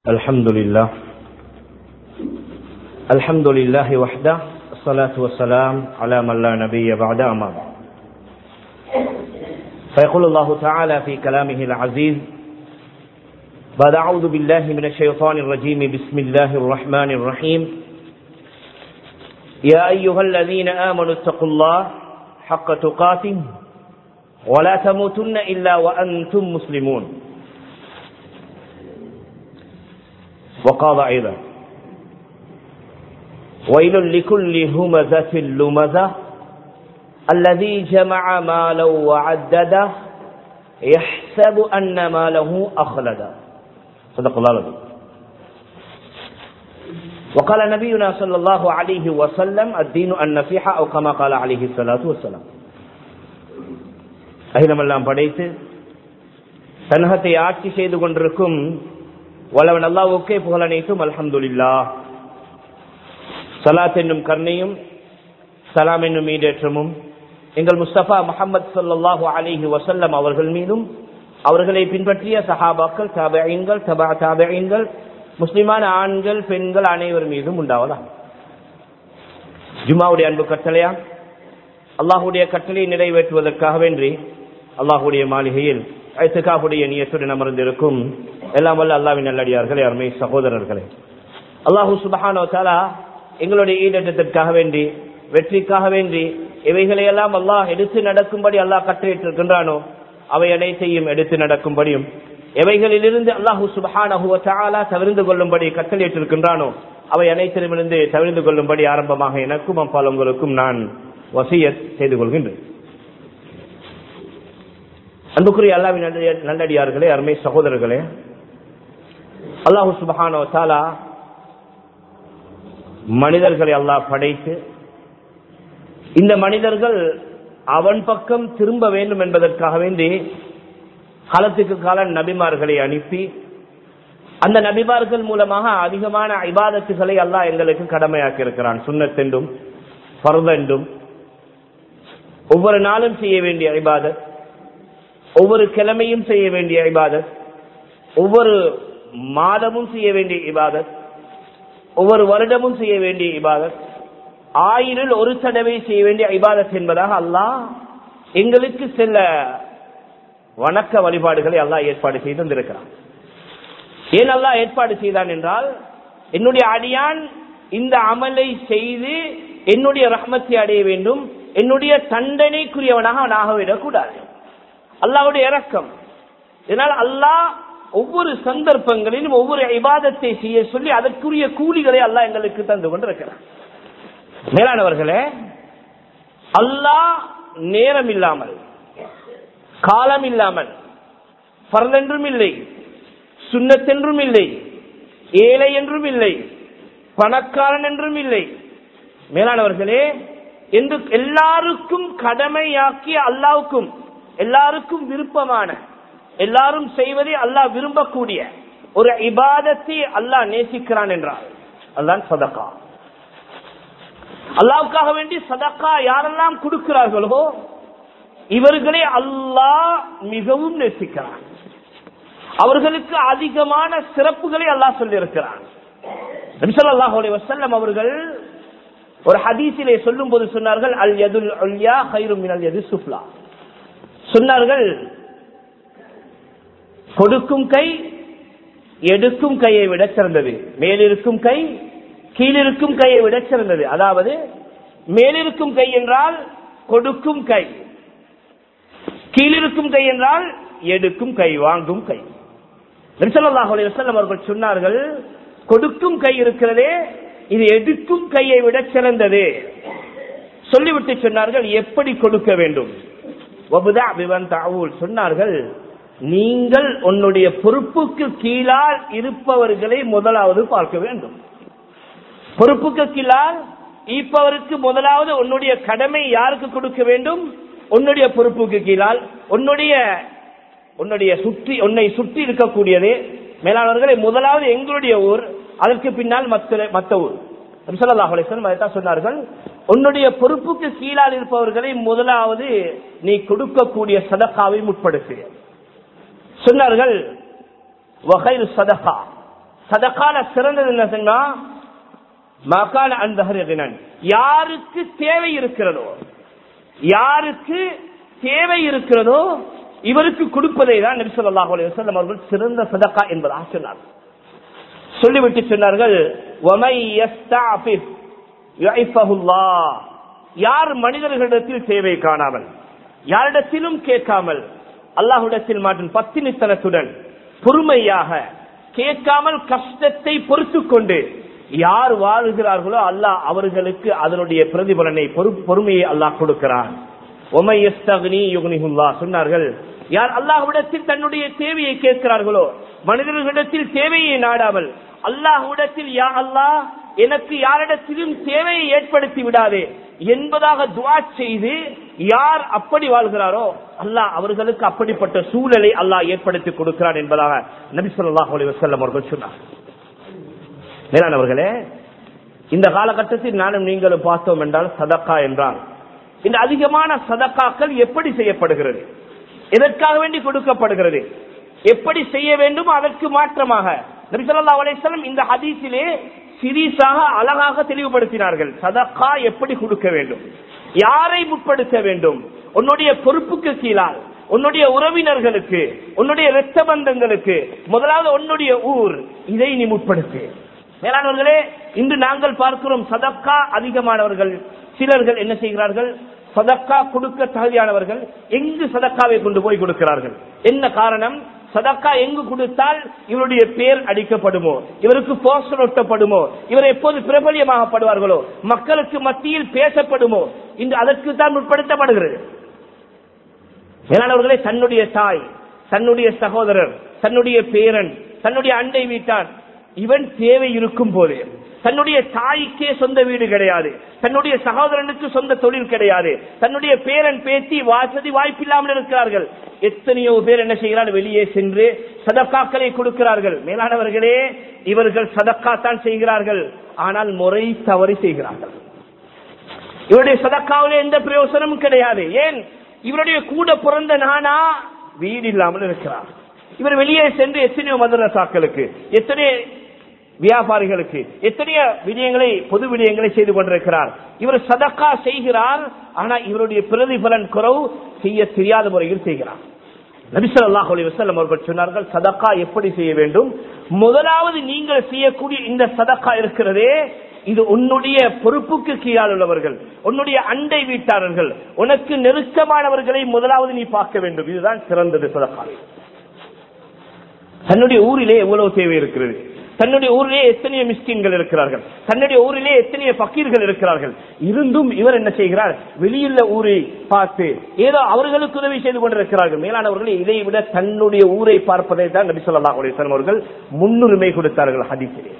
الحمد لله الحمد لله وحده الصلاة والسلام على من لا نبي بعد أما بعد فيقول الله تعالى في كلامه العزيز بعد أعوذ بالله من الشيطان الرجيم بسم الله الرحمن الرحيم يا أيها الذين آمنوا اتقوا الله حق تقاته ولا تموتن إلا وأنتم مسلمون وقال أيضا ويل لكل همزة لمزة الذي جمع مالا وعدده يحسب أن ماله أخلده صدق الله العظيم وقال نبينا صلى الله عليه وسلم الدين النصيحة أو كما قال عليه الصلاة والسلام அகிலமெல்லாம் படைத்து தன்னகத்தை ஆட்சி செய்து கொண்டிருக்கும் வல்லவன் அல்லாவுக்கே புகழனைத்தும் அல்ஹம்துலில்லா சலாத் என்னும் கருணையும் சலாம் என்னும் ஈடேற்றமும் எங்கள் முஸ்தபா முகமது சொல்லாஹு அலிஹி வசல்லம் அவர்கள் மீதும் அவர்களை பின்பற்றிய சஹாபாக்கள் தாபைன்கள் தபா தாபைன்கள் முஸ்லிமான ஆண்கள் பெண்கள் அனைவர் மீதும் உண்டாவதா ஜுமாவுடைய அன்பு கட்டளையா அல்லாஹுடைய கட்டளையை நிறைவேற்றுவதற்காக வேண்டி அல்லாஹுடைய மாளிகையில் ஐத்துக்காவுடைய நியத்துடன் அமர்ந்திருக்கும் எல்லாம் வல்ல அல்லாவின் நல்லடியார்களே அருமை சகோதரர்களே அல்லாஹூ சுபஹானோ தாலா எங்களுடைய ஈடேற்றத்திற்காக வேண்டி வெற்றிக்காக வேண்டி இவைகளையெல்லாம் அல்லாஹ் எடுத்து நடக்கும்படி அல்லாஹ் கட்டளையிட்டிருக்கின்றானோ அவை அனைத்தையும் எடுத்து நடக்கும்படியும் எவைகளிலிருந்து அல்லாஹூ சுபஹானஹுவத்தாலா தவிர்ந்து கொள்ளும்படி கட்டளையிட்டிருக்கின்றானோ அவை அனைத்திலுமிருந்து தவிர்ந்து கொள்ளும்படி ஆரம்பமாக எனக்கும் அப்பால் உங்களுக்கும் நான் வசியத் செய்து கொள்கின்றேன் அன்புக்குரிய அல்லாவின் நல்லடியார்களே அருமை சகோதரர்களே அல்லாஹு சுபஹானோ தாலா மனிதர்களை அல்லாஹ் படைத்து இந்த மனிதர்கள் அவன் பக்கம் திரும்ப வேண்டும் என்பதற்காக வேண்டி காலத்துக்கு கால நபிமார்களை அனுப்பி அந்த நபிமார்கள் மூலமாக அதிகமான இபாதத்துகளை அல்லாஹ் எங்களுக்கு கடமையாக்கி இருக்கிறான் சுண்ணத்தென்றும் பருதென்றும் ஒவ்வொரு நாளும் செய்ய வேண்டிய இபாதத் ஒவ்வொரு கிழமையும் செய்ய வேண்டிய இபாதத் ஒவ்வொரு மாதமும் செய்ய வேண்டிய இபாதத் ஒவ்வொரு வருடமும் செய்ய வேண்டிய இபாதத் ஆயிரில் ஒரு தடவை செய்ய வேண்டிய இபாதத் என்பதாக அல்லாஹ் எங்களுக்கு சில வணக்க வழிபாடுகளை அல்லாஹ் ஏற்பாடு செய்து வந்திருக்கிறான் ஏன் அல்லாஹ் ஏற்பாடு செய்தான் என்றால் என்னுடைய அடியான் இந்த அமலை செய்து என்னுடைய ரஹ்மத்தை அடைய வேண்டும் என்னுடைய தண்டனைக்குரியவனாக அவன் ஆகவிடக்கூடாது அல்லாவுடைய இறக்கம் இதனால் அல்லாஹ் ஒவ்வொரு சந்தர்ப்பங்களிலும் ஒவ்வொரு இபாதத்தை செய்ய சொல்லி அதற்குரிய கூலிகளை அல்லாஹ் எங்களுக்கு தந்து கொண்டிருக்கிறார் மேலானவர்களே அல்லாஹ் நேரம் இல்லாமல் காலம் இல்லாமல் பரலென்றும் இல்லை சுண்ணத்தென்றும் இல்லை ஏழை என்றும் இல்லை பணக்காரன் என்றும் இல்லை மேலானவர்களே என்று எல்லாருக்கும் கடமையாக்கிய அல்லாவுக்கும் எல்லாருக்கும் விருப்பமான எல்லாரும் செய்வதை அல்லாஹ் விரும்பக்கூடிய ஒரு இபாதத்தை அல்லாஹ் நேசிக்கிறான் என்றார் அல்லான் சதக்கா அல்லாவுக்காக வேண்டி சதக்கா யாரெல்லாம் கொடுக்கிறார்களோ இவர்களை அல்லாஹ் மிகவும் நேசிக்கிறான் அவர்களுக்கு அதிகமான சிறப்புகளை அல்லாஹ் சொல்லியிருக்கிறான் வசல்லம் அவர்கள் ஒரு ஹதீசிலே சொல்லும் போது சொன்னார்கள் அல் யதுல் அல்யா ஹைரும் மினல் யது சுப்லா சொன்னார்கள் கொடுக்கும் கை எடுக்கும் கையை விட சிறந்தது மேலிருக்கும் கை கீழிருக்கும் கையை விட சிறந்தது அதாவது மேலிருக்கும் கை என்றால் கொடுக்கும் கை கீழிருக்கும் கை என்றால் எடுக்கும் கை வாங்கும் கை அவர்கள் சொன்னார்கள் கொடுக்கும் கை இருக்கிறதே இது எடுக்கும் கையை விட சிறந்தது சொல்லிவிட்டு சொன்னார்கள் எப்படி கொடுக்க வேண்டும் சொன்னார்கள் நீங்கள் உன்னுடைய பொறுப்புக்கு கீழால் இருப்பவர்களை முதலாவது பார்க்க வேண்டும் பொறுப்புக்கு கீழால் ஈப்பவருக்கு முதலாவது உன்னுடைய கடமை யாருக்கு கொடுக்க வேண்டும் உன்னுடைய பொறுப்புக்கு கீழால் உன்னுடைய உன்னுடைய சுற்றி உன்னை சுற்றி இருக்கக்கூடியது மேலாளர்களை முதலாவது எங்களுடைய ஊர் அதற்கு பின்னால் மற்ற ஊர் சொன்னார்கள் உன்னுடைய பொறுப்புக்கு கீழால் இருப்பவர்களை முதலாவது நீ கொடுக்கக்கூடிய சதக்காவை முற்படுத்து சொன்னார்கள் வகைரு சதகா சதக்கால சிறந்தது என்ன சொன்னா மகால அந்த யாருக்கு தேவை இருக்கிறதோ யாருக்கு தேவை இருக்கிறதோ இவருக்கு கொடுப்பதை தான் நபி ஸல்லல்லாஹு அலைஹி வஸல்லம் அவர்கள் சிறந்த சதக்கா என்பதாக சொன்னார் சொல்லிவிட்டு சொன்னார்கள் "வமை யஸ்தஅஃபிஃப் யுஐஃபஹுல்லாஹ்." யார் மனிதர்களிடத்தில் தேவை காணாமல் யாரிடத்திலும் கேட்காமல் அல்லாஹ்விடத்தில் மாற்றும் பத்தினித்தனத்துடன் பொறுமையாக கேட்காமல் கஷ்டத்தை பொறுத்துக் கொண்டு யார் வாழுகிறார்களோ அல்லாஹ் அவர்களுக்கு அதனுடைய பிரதிபலனை பொறு- பொறுமையை அல்லாஹ் கொடுக்கிறான் ஒமை யஸ்தக்னி யுக்னிஹுல்லாஹ் சொன்னார்கள் யார் அல்லாஹ்விடத்தில் தன்னுடைய தேவையை கேட்கிறார்களோ மனிதர்களிடத்தில் தேவையை நாடாமல் அல்லாஹ்விடத்தில் யா அல்லாஹ் எனக்கு யாரிடத்திலும் தேவையை ஏற்படுத்தி விடாதே என்பதாக துவா செய்து யார் அப்படி வாழ்கிறாரோ அல்லாஹ் அவர்களுக்கு அப்படிப்பட்ட சூழலை அல்லாஹ் ஏற்படுத்தி கொடுக்கிறான் என்பதாக நபி ஸல்லல்லாஹு அலைஹி வஸல்லம் அவர்கள் சொன்னார் மேலானவர்களே இந்த காலகட்டத்தில் நானும் நீங்களும் பார்த்தோம் என்றால் சதக்கா என்றால் இந்த அதிகமான சதக்காக்கள் எப்படி செய்யப்படுகிறது எதற்காக வேண்டி கொடுக்கப்படுகிறது எப்படி செய்ய வேண்டும் அதற்கு மாற்றமாக நபி ஸல்லல்லாஹு அலைஹி வஸல்லம் இந்த ஹதீஸிலே சிரீஸாக அழகாக தெளிவுபடுத்தினார்கள் சதக்கா எப்படி கொடுக்க வேண்டும் யாரை முற்படுத்த வேண்டும் உன்னுடைய பொறுப்புக்கு கீழால் உன்னுடைய உறவினர்களுக்கு உன்னுடைய இரத்த பந்தங்களுக்கு முதலாவது உன்னுடைய ஊர் இதை நீ முற்படுத்து மேலானவர்களே இன்று நாங்கள் பார்க்கிறோம் சதக்கா அதிகமானவர்கள் சிலர்கள் என்ன செய்கிறார்கள் சதக்கா கொடுக்க தகுதியானவர்கள் எங்கு சதக்காவை கொண்டு போய் கொடுக்கிறார்கள் என்ன காரணம் சதக்கா எங்கு கொடுத்தால் இவருடைய பேர் அடிக்கப்படுமோ இவருக்கு போஸ்டர் ஒட்டப்படுமோ இவர் எப்போது பிரபலியமாகப்படுவார்களோ மக்களுக்கு மத்தியில் பேசப்படுமோ இன்று அதற்கு தான் உட்படுத்தப்படுகிறது மேலானவர்களே தன்னுடைய தாய் தன்னுடைய சகோதரர் தன்னுடைய பேரன் தன்னுடைய அண்டை வீட்டார் இவன் தேவை இருக்கும் போது தன்னுடைய தாய்க்கே சொந்த வீடு கிடையாது தன்னுடைய சகோதரனுக்கு சொந்த தொழில் கிடையாது தன்னுடைய பேரன் பேத்தி வசதி வாய்ப்பில்லாமல் இருக்கிறார்கள் எத்தனையோ பேர் என்ன செய்கிறார்கள் வெளியே சென்று சதக்காக்களை கொடுக்கிறார்கள் மேலானவர்களே இவர்கள் சதக்கா தான் செய்கிறார்கள் ஆனால் முறை தவறி செய்கிறார்கள் இவருடைய சதக்காவில எந்த பிரயோசனமும் கிடையாது ஏன் இவருடைய கூட பிறந்த நானா வீடு இல்லாமல் இருக்கிறார் இவர் வெளியே சென்று எத்தனையோ மதரசாக்களுக்கு எத்தனையோ வியாபாரிகளுக்கு எத்தனையோ விடயங்களை பொது விடயங்களை செய்து கொண்டிருக்கிறார் இவர் சதக்கா செய்கிறார் ஆனா இவருடைய பிரதிபலன் குறவு செய்ய தெரியாத முறையில் செய்கிறார் நபிசல்லாஹ் அலி வசல்லம் அவர்கள் சொன்னார்கள் சதக்கா எப்படி செய்ய வேண்டும் முதலாவது நீங்கள் செய்யக்கூடிய இந்த சதக்கா இருக்கிறதே இது உன்னுடைய பொறுப்புக்கு கீழால் உள்ளவர்கள் உன்னுடைய அண்டை வீட்டாளர்கள் உனக்கு நெருக்கமானவர்களை முதலாவது நீ பார்க்க வேண்டும் இதுதான் சிறந்தது சதக்காவை தன்னுடைய ஊரிலே எவ்வளவு தேவை இருக்கிறது தன்னுடைய ஊரிலே எத்தனையோ மிஸ்கின்கள் இருக்கிறார்கள் தன்னுடைய ஊரிலே எத்தனையோ பக்கீர்கள் இருக்கிறார்கள் இருந்தும் இவர் என்ன செய்கிறார் வெளியுள்ள ஊரை பார்த்து ஏதோ அவர்களுக்கு உதவி செய்து கொண்டிருக்கிறார்கள் மேலானவர்கள் இதை விட தன்னுடைய ஊரை பார்ப்பதை தான் நபி சொல்லா அவர்கள் முன்னுரிமை கொடுத்தார்கள் ஹதீஸிலே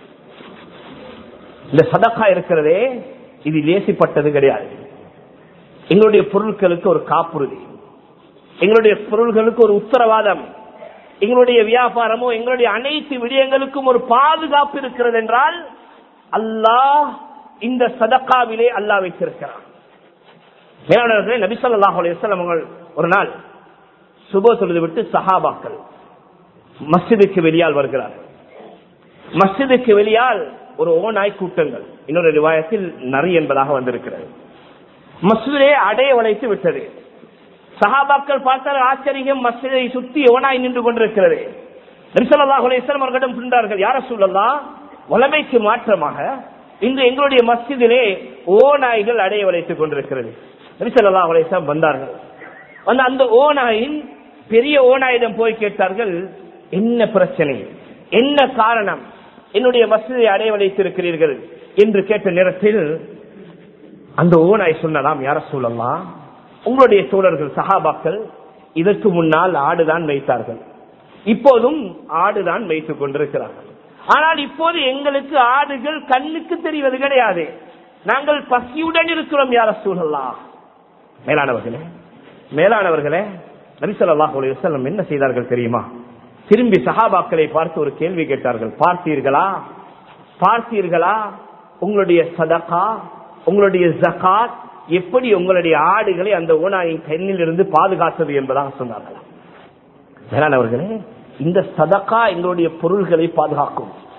இந்த சதக்கா இருக்கிறதே இது லேசிப்பட்டது கிடையாது எங்களுடைய பொருட்களுக்கு ஒரு காப்புறுதி எங்களுடைய பொருள்களுக்கு ஒரு உத்தரவாதம் எங்களுடைய வியாபாரமோ எங்களுடைய அனைத்து விடயங்களுக்கும் ஒரு பாதுகாப்பு இருக்கிறது என்றால் அல்லாஹ் இந்த சதக்காவிலே அல்லாஹ் வைத்திருக்கிறான் மேலாளர்களே நபிசல்லாஹ் அலையம் அவர்கள் ஒரு நாள் சுப தொழுது விட்டு சஹாபாக்கள் மஸ்ஜிதுக்கு வெளியால் வருகிறார் மஸ்ஜிதுக்கு வெளியால் ஒரு ஓநாய் கூட்டங்கள் இன்னொரு ரிவாயத்தில் நரி என்பதாக வந்திருக்கிறது மசூரே அடைய வளைத்து விட்டது சஹாபாக்கள் பார்த்தால் ஆச்சரியம் மஸ்ஜிதை சுத்தி ஓனாய் நின்று கொண்டிருக்கிறது நரிசல்லாஹ் அலிஸ்லாம் அவர்களிடம் சொன்னார்கள் யார சொல்லலா வளமைக்கு மாற்றமாக இன்று எங்களுடைய மஸ்ஜிதிலே ஓநாய்கள் அடைய வளைத்துக் கொண்டிருக்கிறது நரிசல்லா அலிஸ்லாம் வந்தார்கள் வந்து அந்த ஓநாயின் பெரிய ஓநாயிடம் போய் கேட்டார்கள் என்ன பிரச்சனை என்ன காரணம் என்னுடைய மசிதை அடைய வளைத்திருக்கிறீர்கள் என்று கேட்ட நேரத்தில் அந்த ஓனாய் சொன்னலாம் யார சொல்லலாம் உங்களுடைய தோழர்கள் சகாபாக்கள் இதற்கு முன்னால் ஆடுதான் வைத்தார்கள் இப்போதும் ஆடுதான் வைத்துக் கொண்டிருக்கிறார்கள் ஆனால் இப்போது எங்களுக்கு ஆடுகள் கண்ணுக்கு தெரிவது கிடையாது நாங்கள் பசியுடன் இருக்கிறோம் யார சூழலாம் மேலானவர்களே மேலானவர்களே நரிசல்லாஹ் வசல்லம் என்ன செய்தார்கள் தெரியுமா திரும்பி சஹாபாக்களை பார்த்து ஒரு கேள்வி கேட்டார்கள் பார்த்தீர்களா பார்த்தீர்களா உங்களுடைய சதகா உங்களுடைய ஜகாத் எப்படி உங்களுடைய ஆடுகளை அந்த ஓனாயின் கண்ணில் இருந்து பாதுகாத்தது என்பதாக சொன்னார்களா மேலானவர்களே இந்த சதக்கா எங்களுடைய பொருள்களை பாதுகாக்கும்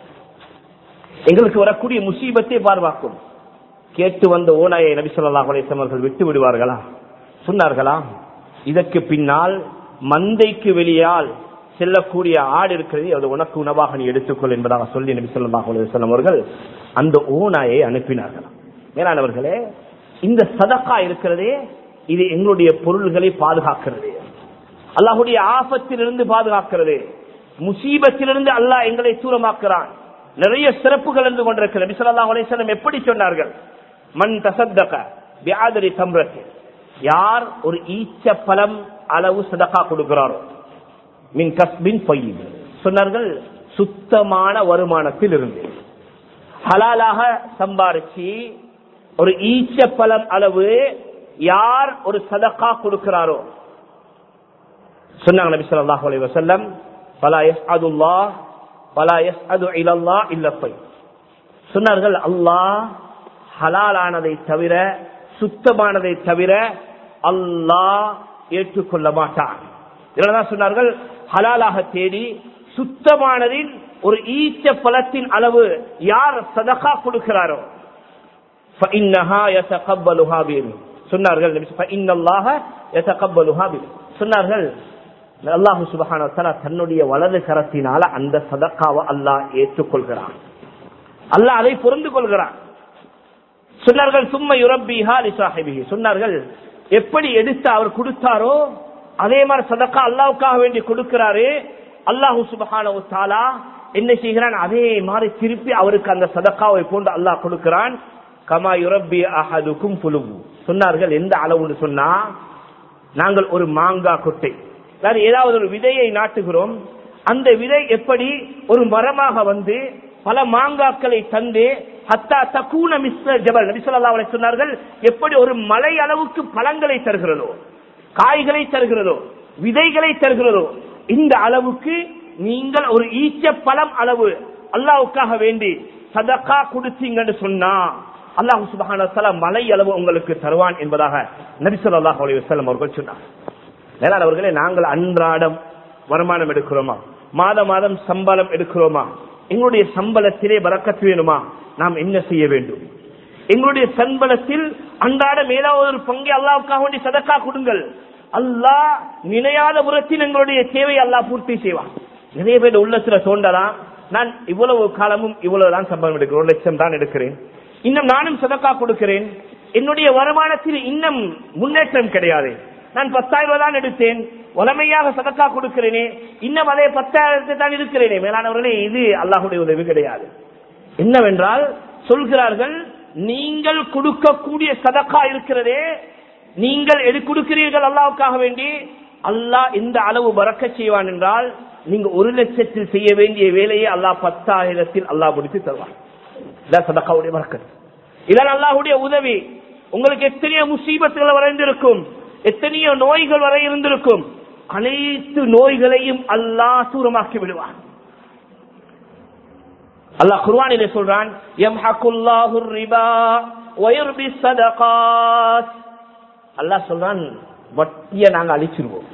எங்களுக்கு வரக்கூடிய முசீபத்தை பார்வாக்கும் கேட்டு வந்த ஓனாயை நபி ஸல்லல்லாஹு அலைஹி வஸல்லம் அவர்கள் விட்டு விடுவார்களா சொன்னார்களா இதற்கு பின்னால் மந்தைக்கு வெளியால் செல்லக்கூடிய ஆடு இருக்கிறது அது உனக்கு உணவாக நீ எடுத்துக்கொள் என்பதாக சொல்லி நபி ஸல்லல்லாஹு அலைஹி வஸல்லம் அவர்கள் அந்த ஓனாயை அனுப்பினார்கள் மேலானவர்களே இந்த சதக்கா இருக்கிறதே இது எங்களுடைய பொருள்களை பாதுகாக்கிறது அல்லாஹுடைய ஆபத்திலிருந்து பாதுகாக்கிறது முசீபத்திலிருந்து அல்லாஹ் எங்களை தூரமாக்குறான் நிறைய சிறப்புகள் இருந்து கொண்டிருக்கிறது நபி ஸல்லல்லாஹு அலைஹி வஸல்லம் எப்படி சொன்னார்கள் மன் தசத்தக பிஆதரி தம்ரத் யார் ஒரு ஈச்ச பழம் அளவு சதகா கொடுக்கிறாரோ மின் கஸ்பின் பையின் சொன்னார்கள் சுத்தமான வருமானத்தில் இருந்து ஹலாலாக சம்பாரிச்சு ஒரு ஈச்ச பழம் அளவு யார் ஒரு சதக்கா கொடுக்கிறாரோ சொன்னாங்க நபி ஸல்லல்லாஹு அலைஹி வஸல்லம் ஃபலா யஸ்அதுல்லாஹ் ஃபலா யஸ்அது இலல்லாஹ் இல்ல பை சொன்னார்கள் அல்லாஹ் ஹலாலானதை தவிர சுத்தமானதை தவிர அல்லாஹ் ஏற்றுக்கொள்ள மாட்டான் இதனாலதான் சொன்னார்கள் ஹலாலாக தேடி சுத்தமானதின் ஒரு ஈச்ச பழத்தின் அளவு யார் சதகா கொடுக்கிறாரோ فإنها يتقبلها بيمين சொன்னார்கள் فإن الله يتقبلها بيمين சொன்னார்கள் அல்லாஹு சுபஹான தன்னுடைய வலது கரத்தினால அந்த சதக்காவை அல்லாஹ் ஏற்றுக்கொள்கிறான் அல்லாஹ் அதை புரிந்து கொள்கிறான் சொன்னார்கள் சும்மா யுரப்பிஹா லிசாஹிபிஹி சொன்னார்கள் எப்படி எடுத்து அவர் கொடுத்தாரோ அதே மாதிரி சதக்கா அல்லாவுக்காக வேண்டி கொடுக்கிறாரு அல்லாஹு சுபஹானஹு தஆலா என்ன செய்கிறான் அதே மாதிரி திருப்பி அவருக்கு அந்த சதக்காவை போன்று அல்லாஹ் கொடுக்கிறான் கமா யுரப்பி அஹதுக்கும் புலுவு சொன்னார்கள் எந்த அளவுன்னு சொன்னா நாங்கள் ஒரு மாங்காய் கொட்டை வேற ஏதாவது ஒரு விதையை நாட்டுகிறோம் அந்த விதை எப்படி ஒரு மரமாக வந்து பல மாங்காக்களை தந்து ஹத்தா தக்கூன மிஸ்ர ஜபல் நபி ஸல்லல்லாஹு அலைஹி சொன்னார்கள் எப்படி ஒரு மலை அளவுக்கு பழங்களை தருகிறதோ காய்களை தருகிறதோ விதைகளை தருகிறதோ இந்த அளவுக்கு நீங்கள் ஒரு ஈச்ச பழம் அளவு அல்லாவுக்காக வேண்டி சதக்கா கொடுத்தீங்கன்னு சொன்னா அல்லாஹு சுபஹான தஆலா மலை அளவு உங்களுக்கு தருவான் என்பதாக நபி ஸல்லல்லாஹு அலைஹி வஸல்லம் அவர்கள் சொன்னார் மேலானவர்களே நாங்கள் அன்றாடம் வருமானம் எடுக்கிறோமா மாத மாதம் சம்பளம் எடுக்கிறோமா எங்களுடைய சம்பளத்திலே பறக்கத்து வேணுமா நாம் என்ன செய்ய வேண்டும் எங்களுடைய சம்பளத்தில் அன்றாடம் ஏதாவது ஒரு பங்கை அல்லாவுக்காக வேண்டி சதக்கா கொடுங்கள் அல்லாஹ் நினையாத புறத்தில் எங்களுடைய தேவை அல்லாஹ் பூர்த்தி செய்வான் நிறைய பேர் உள்ளத்துல தோண்டலாம் நான் இவ்வளவு காலமும் இவ்வளவுதான் சம்பளம் எடுக்கிறேன் ஒரு லட்சம் தான் எடுக்கிறேன் இன்னும் நானும் சதக்கா கொடுக்கிறேன் என்னுடைய வருமானத்தில் இன்னும் முன்னேற்றம் கிடையாது நான் பத்தாயிரம் ரூபாய் தான் எடுத்தேன் உலமையாக சதக்கா கொடுக்கிறேனே இன்னும் அதே பத்தாயிரத்தை தான் இருக்கிறேனே மேலானவர்களே இது அல்லாஹுடைய உதவி கிடையாது என்னவென்றால் சொல்கிறார்கள் நீங்கள் கொடுக்கக்கூடிய சதக்கா இருக்கிறதே நீங்கள் எது கொடுக்கிறீர்கள் அல்லாவுக்காக வேண்டி அல்லாஹ் இந்த அளவு பறக்க செய்வான் என்றால் நீங்க ஒரு லட்சத்தில் செய்ய வேண்டிய வேலையை அல்லாஹ் பத்தாயிரத்தில் அல்லாஹ் முடித்து தருவான் இதான் சதக்காவுடைய பறக்கத் இதான் அல்லாஹுடைய உதவி உங்களுக்கு எத்தனையோ முசீபத்துகள் வரைந்திருக்கும் எத்தனையோ நோய்கள் வரை இருந்திருக்கும் அனைத்து நோய்களையும் அல்லாஹ் தூரமாக்கி விடுவான் அல்லாஹ் குர்வானிலே சொல்றான் யம்ஹகுல்லாஹு ரிபா வயர்பி ஸதகாத் அல்லாஹ் சொல்றான் வட்டியை நாங்க அழிச்சிருவோம்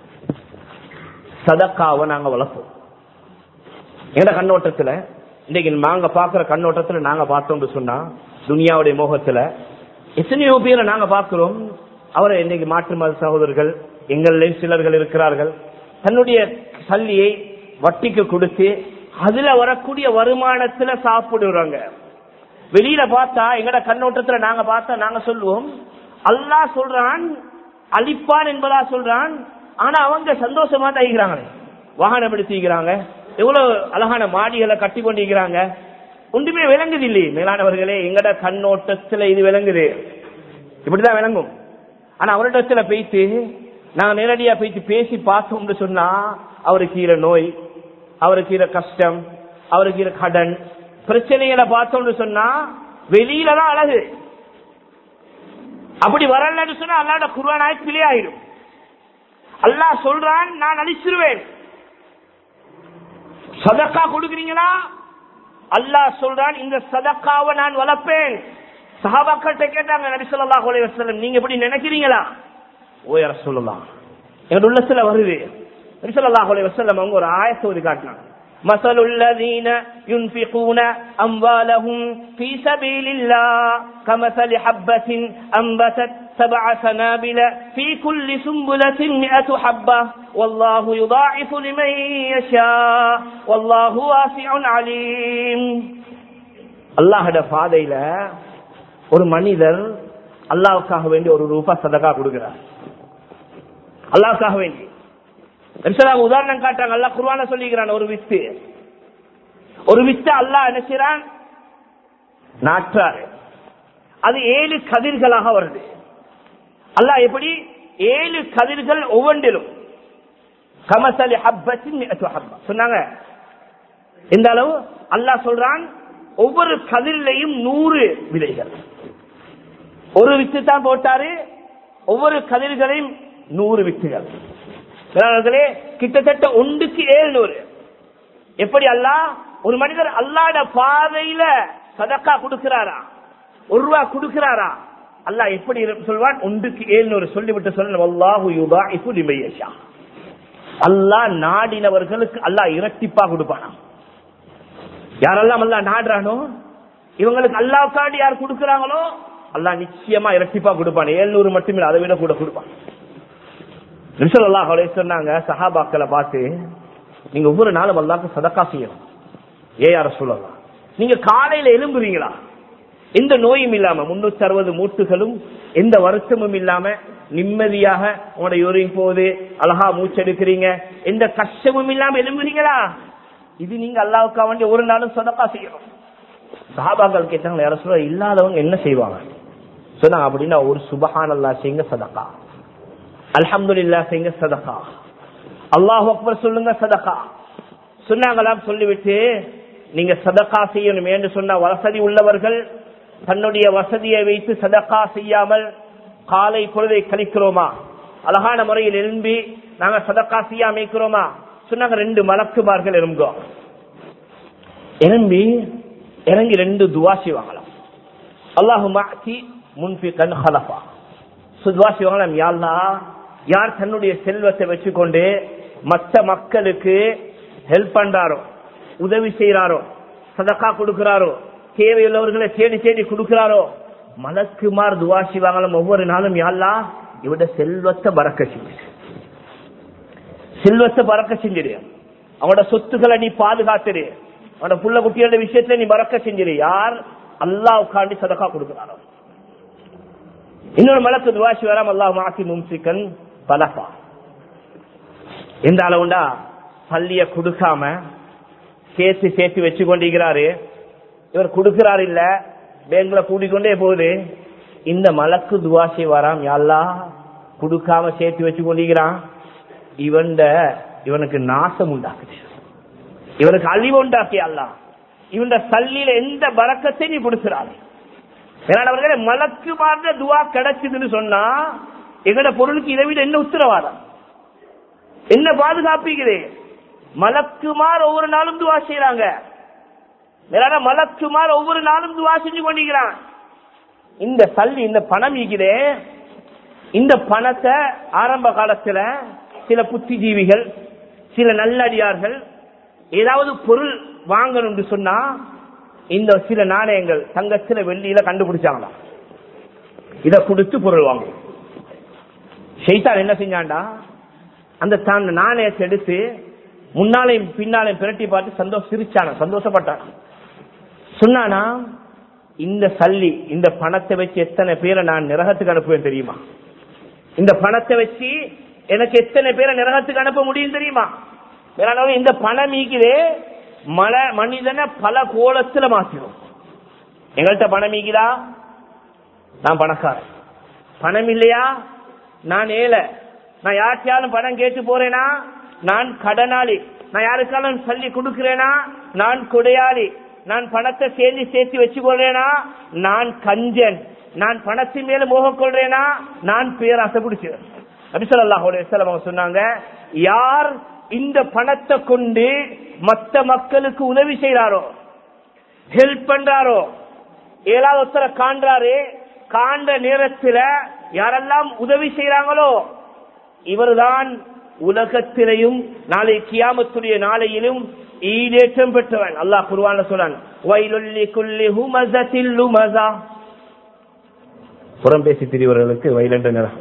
சதக்காவை நாங்க வளர்ப்போம் எங்க கண்ணோட்டத்துல இன்னைக்கு நாங்க பாக்குற கண்ணோட்டத்துல நாங்க பார்த்தோம்னு சொன்னா துனியாவுடைய மோகத்துல எத்தனையோ பேரை நாங்க பார்க்கிறோம் அவரை இன்னைக்கு மாற்று மத சகோதரர்கள் எங்களில் சிலர்கள் இருக்கிறார்கள் தன்னுடைய சல்லியை வட்டிக்கு கொடுத்து அதுல வரக்கூடிய வருமானத்துல சாப்பிடுறாங்க வெளியில பார்த்தா எங்கட கண்ணோட்டத்துல நாங்க பார்த்தா நாங்க சொல்லுவோம் அல்லாஹ் சொல்றான் அழிப்பான் என்பதா சொல்றான் ஆனா அவங்க சந்தோஷமா தான் இருக்கிறாங்களே வாகனம் எடுத்துக்கிறாங்க எவ்வளவு அழகான மாடிகளை கட்டி கொண்டிருக்கிறாங்க ஒன்றுமே விளங்குது இல்லையே மேலானவர்களே எங்கட கண்ணோட்டத்துல இது விளங்குது இப்படிதான் விளங்கும் ஆனா அவரிடத்துல போயிட்டு நாங்க நேரடியா போயிட்டு பேசி பார்த்தோம்னு சொன்னா அவருக்கு கீழே நோய் அவருக்கு கீழே கஷ்டம் அவருக்கு கீழே கடன் பிரச்சனைகளை பார்த்தோம்னு சொன்னா வெளியில தான் அழகு அப்படி வரலன்னு சொன்னா அல்லாட குருவானாய் பிழை ஆயிடும் அல்லாஹ் சொல்றான் நான் அழிச்சிருவேன் சதக்கா கொடுக்குறீங்களா அல்லாஹ் சொல்றான் இந்த சதக்காவை நான் வளர்ப்பேன் சஹாபாக்கிட்ட கேட்டாங்க நபி ஸல்லல்லாஹு அலைஹி வஸல்லம் நீங்க எப்படி நினைக்கிறீங்களா ஓ யார சொல்லலாம் எங்க உள்ளத்துல வருது நபி ஸல்லல்லாஹு அலைஹி வஸல்லம் அவங்க ஒரு ஆயத்தை ஓதி காட்டினாங்க مثل الذين ينفقون أموالهم في سبيل الله كمثل حبة أنبتت سبع سنابل في كل سنبلة مئة حبة والله يضاعف لمن يشاء والله واسع عليم அல்லாஹோட பாதையில ஒரு மனிதர் அல்லாவுக்காக வேண்டி ஒரு ரூபாய் சதகா கொடுக்கிறார் அல்லாவுக்காக வேண்டி நபிசலாம் உதாரணம் காட்டுறாங்க அல்லாஹ் குர்ஆன சொல்லிக்கிறான் ஒரு வித்து ஒரு வித்து அல்லாஹ் என்ன செய்றான் நாற்றாரு அது ஏழு கதிர்களாக வருது அல்லாஹ் எப்படி ஏழு கதிர்கள் ஒவ்வொன்றிலும் கமசலி ஹப்பத்தின் மிஅத்து ஹப்பா சொன்னாங்க இந்த அளவு அல்லாஹ் சொல்றான் ஒவ்வொரு கதிரிலையும் நூறு விதைகள் ஒரு வித்து தான் போட்டாரு ஒவ்வொரு கதிர்களையும் நூறு வித்துகள் மேலாளர்களே, கிட்டத்தட்ட ஒன்றுக்கு ஏழுநூறு எப்படி அல்லாஹ் ஒரு மனிதர் அல்லாட பாதையில சதக்கா கொடுக்கிறாரா ஒரு ரூபா கொடுக்கிறாரா அல்லாஹ் எப்படி இரு- சொல்வான் ஒன்றுக்கு ஏழுநூறு சொல்லிவிட்டு சொல்ல அல்லாஹு யுதாஇஃபு லிமன் யஷா அல்லாஹ் நாடினவர்களுக்கு அல்லாஹ் இரட்டிப்பா கொடுப்பானா யாரெல்லாம் அல்லாஹ் நாடுறானோ இவங்களுக்கு அல்லாவுக்காண்டி யார் கொடுக்கறாங்களோ அல்லாஹ் நிச்சயமா இரட்டிப்பா கொடுப்பான் ஏழுநூறு மட்டுமே அதை விட கூட கொடுப்பான் ரிசல்லாஹ் சொன்னாங்க சஹாபாக்களை பார்த்து நீங்க ஒவ்வொரு நாளும் அல்லாஹ்க்கு சதக்கா செய்யணும் ஏ யார சொல்லலாம் நீங்க காலையில எழும்புறீங்களா எந்த நோயும் இல்லாம முன்னூத்தி அறுபது மூட்டுகளும் எந்த வருத்தமும் இல்லாம நிம்மதியாக உங்களோட யூரின் போகுது அழகா மூச்செடுக்கிறீங்க எந்த கஷ்டமும் இல்லாம எழும்புறீங்களா இது நீங்க அல்லாவுக்கா வேண்டிய ஒரு நாளும் சதக்கா செய்யணும் சஹாபாக்கள் கேட்டாங்க யார சொல்ல இல்லாதவங்க என்ன செய்வாங்க சொன்னாங்க அப்படின்னா ஒரு சுபஹான் அல்லா செய்யுங்க சதக்கா அல்ஹம்துலில்லாஹ் செய்யுங்க சதகா அல்லாஹ் அக்பர் சொல்லுங்க சதகா சொன்னாங்களாம் சொல்லிவிட்டு நீங்க சதகா செய்யணும் என்று சொன்ன வசதி உள்ளவர்கள் தன்னுடைய வசதியை வைத்து சதகா செய்யாமல் காலை பொழுதை கழிக்கிறோமா அழகான முறையில் எழும்பி நாங்க சதகா செய்யாம இருக்கிறோமா சொன்னாங்க ரெண்டு மலக்குமார்கள் எழும்பும் எழும்பி இறங்கி ரெண்டு துவா செய்வாங்களாம் அல்லாஹு மாத்தி முன்ஃபி கண் ஹலஃபா சுத்வா செய்வாங்களாம் யா அல்லாஹ், யார் தன்னுடைய செல்வத்தை வச்சுக்கொண்டு மற்ற மக்களுக்கு ஹெல்ப் பண்றாரோ உதவி செய்யறாரோ சதக்கா கொடுக்கிறாரோ தேவையுள்ளவர்களை தேடி தேடி கொடுக்கிறாரோ மலக்குமார் துவா செய்வாங்களாம் ஒவ்வொரு நாளும் யாழ்லா இவட செல்வத்தை பறக்க செஞ்சு செல்வத்தை பறக்க செஞ்சிரு அவனோட சொத்துக்களை நீ பாதுகாத்துரு அவனோட புள்ள குட்டியோட விஷயத்துல நீ பறக்க செஞ்சிரு யார் அல்லாவுக்காண்டி சதக்கா கொடுக்கிறாரோ இன்னொரு மலக்கு துவாசி வராம அல்லாஹ் மாசி மும்சிக்கன் பலப்பா எந்த அளவுண்டா பள்ளிய கொடுக்காம சேர்த்து சேர்த்து வச்சு கொண்டிருக்கிறாரு இவர் கொடுக்கிறார் இல்ல பேங்க்ல கூட்டிக்கொண்டே போகுது இந்த மலக்கு துவாசி வராம் யாழ்லா கொடுக்காம சேர்த்து வச்சு கொண்டிருக்கிறான் இவன் இவனுக்கு நாசம் உண்டாக்குது இவனுக்கு அழிவு உண்டாக்கி அல்லா இவன் சல்லியில எந்த பறக்கத்தை நீ கொடுக்கிறாள் அவர்களே மலக்கு மாறுற துவா கிடைச்சதுன்னு சொன்னா எங்கட பொருளுக்கு இதை விட என்ன உத்தரவாதம் என்ன பாதுகாப்புக்குது மலக்குமார் ஒவ்வொரு நாளும் துவா செய்யறாங்க மேலான மலக்குமார் ஒவ்வொரு நாளும் துவா செஞ்சு கொண்டிருக்கிறான் இந்த சல்லி இந்த பணம் இருக்குதே இந்த பணத்தை ஆரம்ப காலத்துல சில புத்திஜீவிகள் சில நல்லடியார்கள் ஏதாவது பொருள் வாங்கணும்னு சொன்னா இந்த சில நாணயங்கள் தங்கத்துல வெள்ளியில கண்டுபிடிச்சாங்களாம் இத கொடுத்து பொருள் வாங்கும் ஷைத்தான் என்ன செஞ்சாண்டா அந்த தான் நாணயத்தை எடுத்து முன்னாலையும் பின்னாலையும் பிரட்டி பார்த்து சந்தோஷம் சிரிச்சான சந்தோஷப்பட்டான் சொன்னானா இந்த சல்லி இந்த பணத்தை வச்சு எத்தனை பேரை நான் நிரகத்துக்கு அனுப்புவேன் தெரியுமா இந்த பணத்தை வச்சு எனக்கு எத்தனை பேரை நிரகத்துக்கு அனுப்ப முடியும் தெரியுமா வேற இந்த பணம் ஈக்குதே மல மனிதனை பல கோலத்துல மாத்திடும் எங்கள்கிட்ட பணம் ஈக்குதா நான் பணக்காரன் பணம் இல்லையா நான் ஏழை நான் யார்கிட்டயாலும் பணம் கேட்டு போறேனா நான் கடனாளி நான் யாருக்காலும் சொல்லி கொடுக்கிறேனா நான் கொடையாளி நான் பணத்தை சேர்ந்து சேர்த்து வச்சு கொள்றேனா நான் கஞ்சன் நான் பணத்தின் மேல மோக கொள்றேனா நான் பேராசை பிடிச்சேன் அபிசல்லாஹோட அவங்க சொன்னாங்க யார் இந்த பணத்தை கொண்டு மற்ற மக்களுக்கு உதவி செய்யறாரோ ஹெல்ப் பண்றாரோ ஏழாவது ஒருத்தரை காண்றாரு காண்ற நேரத்தில் யாரெல்லாம் உதவி செய்யறாங்களோ இவர்தான் உலகத்திலையும் நாளை கியாமத்துடைய நாளையிலும் ஈடேற்றம் பெற்றவன் அல்லாஹ் குருவான சொல்லான் வயலுள்ளி குள்ளி ஹுமசத்தில் லுமசா புறம் பேசி திரிவர்களுக்கு வயலென்ற நிறம்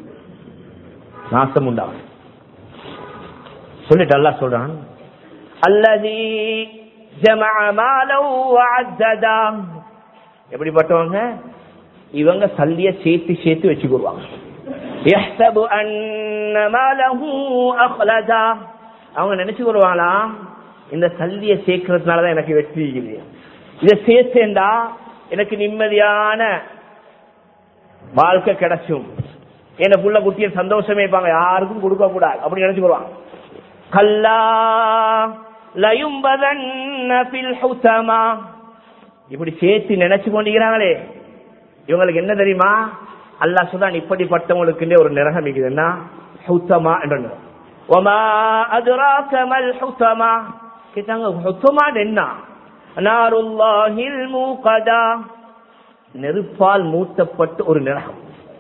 நாசம் உண்டாகும் சொல்லிட்டு அல்லாஹ் சொல்றான் அல்லதி ஜமஅ மாலவ் வஅத்ததா எப்படிப்பட்டவங்க இவங்க சல்லிய சேர்த்து சேர்த்து வச்சுக்குவாங்க யஹ்சபு அன்ன மாலஹு அக்லதா அவங்க நினைச்சுக்குவாங்களா இந்த சல்லிய சேர்க்கறதுனாலதான் எனக்கு வெற்றி இருக்குது இதை சேர்த்தேண்டா எனக்கு நிம்மதியான வாழ்க்கை கிடைச்சும் என்ன புள்ள குட்டிய சந்தோஷமே இருப்பாங்க யாருக்கும் கொடுக்க கூடாது அப்படி நினைச்சுக்குவாங்க கல்லா லயும்பதன்ன ஃபில் ஹுதமா இப்படி சேர்த்து நினைச்சு கொண்டிருக்கிறாங்களே இவங்களுக்கு என்ன தெரியுமா அல்லாஹ் சொல்றான் இப்படிப்பட்டவங்களுக்கு ஒரு நிரகம் இருக்குதுன்னா ஹுத்தமா என்ற நிறம் ஒமா அதுராக மல் ஹுத்தமா கேட்டாங்க ஹுத்தமா என்ன நாருல்லாஹில் மூகதா நெருப்பால் மூட்டப்பட்டு ஒரு நிரகம்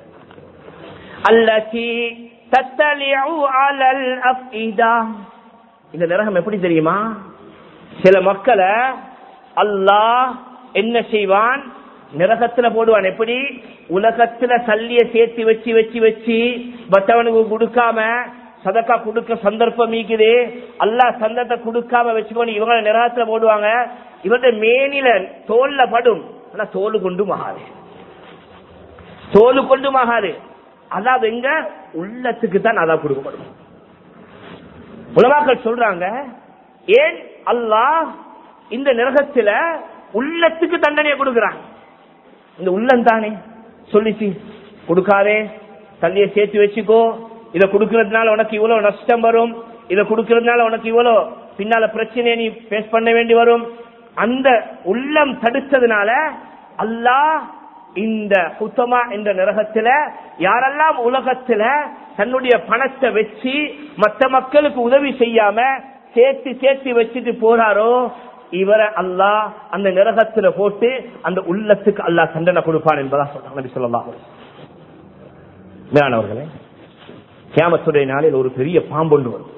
அல்லதி தத்தலிஉ அலல் அஃஇதா இந்த நரகம் எப்படி தெரியுமா சில மக்களை அல்லாஹ் என்ன செய்வான் நரகத்துல போடுவான் எப்படி உலகத்துல சல்லிய சேர்த்து வச்சு வச்சு வச்சு மற்றவனுக்கு கொடுக்காம சதக்கா கொடுக்க சந்தர்ப்பம் மீக்குது அல்லாஹ் சந்தத்தை கொடுக்காம வச்சுக்கோன்னு இவங்க நரகத்துல போடுவாங்க இவங்க மேனில தோல்ல படும் ஆனா தோல் கொண்டு மகாது தோல் கொண்டு மகாது அதாவது எங்க உள்ளத்துக்கு தான் அதான் கொடுக்கப்படும் உலமாக்கள் சொல்றாங்க ஏன் அல்லாஹ் இந்த நரகத்துல உள்ளத்துக்கு தண்டனையை கொடுக்கிறான் இந்த உள்ளம் தானே சொல்லிச்சு கொடுக்காதே தள்ளிய சேர்த்து வச்சுக்கோ இதை கொடுக்கறதுனால உனக்கு இவ்வளவு நஷ்டம் வரும் இதை கொடுக்கறதுனால உனக்கு இவ்வளவு பின்னால பிரச்சனையை நீ பேஸ் பண்ண வேண்டி வரும் அந்த உள்ளம் தடுத்ததுனால அல்லாஹ் இந்த குத்தமா என்ற நரகத்துல யாரெல்லாம் உலகத்துல தன்னுடைய பணத்தை வச்சு மற்ற மக்களுக்கு உதவி செய்யாம சேர்த்து சேர்த்து வச்சுட்டு போறாரோ இவரை அல்லாஹ் அந்த நரகத்துல போட்டு அந்த உள்ளத்துக்கு அல்லாஹ் தண்டனை கொடுப்பான் என்பதா சொல்றாங்க நபி ஸல்லல்லாஹு அலைஹி வஸல்லம். மேலானவர்களே கியாமத்துடைய நாளில் ஒரு பெரிய பாம்பு ஒன்று வரும்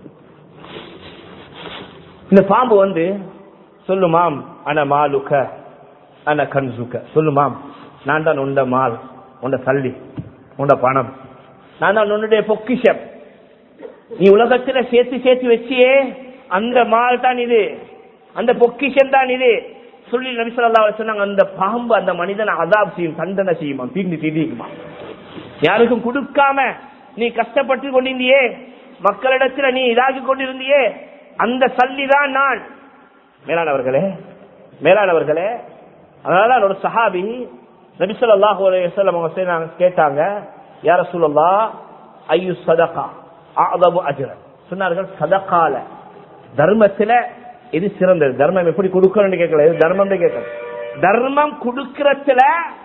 இந்த பாம்பு வந்து சொல்லுமாம் அன மாலுக்க அன கன்சுக்க சொல்லுமாம் நான் தான் உண்ட மால் உண்ட சல்லி உண்ட பணம் நான் தான் உன்னுடைய பொக்கிஷம் நீ உலகத்துல சேர்த்து சேர்த்து வச்சியே அந்த மால் தான் இது அந்த பொக்கிஷம் தான் இது சொல்லி நபிசல்லா சொன்னாங்க அந்த பாம்பு அந்த மனிதனை அதாப் செய்யும் தண்டனை செய்யுமா தீண்டி தீண்டிக்குமா யாருக்கும் கொடுக்காம நீ கஷ்டப்பட்டு கொண்டிருந்தியே மக்களிடத்துல நீ இதாகி கொண்டிருந்தியே அந்த சல்லி தான் நான் மேலானவர்களே மேலானவர்களே அதனால ஒரு சஹாபி நபிசல்லாஹு அலையம் அவங்க செய்றாங்க, கேட்டாங்க யார சொல்லலா ஐயு சதகா ஆதபு அஜரன் சொன்னார்கள் சதகால தர்மத்துல எது சிறந்தது தர்மம் எப்படி கொடுக்கணும்னு கேட்கல எது தர்மம் கேட்கல தர்மம் கொடுக்கறதுல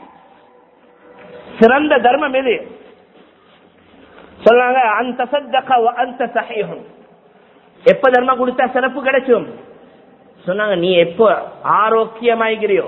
சிறந்த தர்மம் எது சொன்னாங்க அந்த சத்தக அந்த சஹீஹும் எப்ப தர்மம் கொடுத்தா சிறப்பு கிடைக்கும் சொன்னாங்க நீ எப்ப ஆரோக்கியமாய்கிறியோ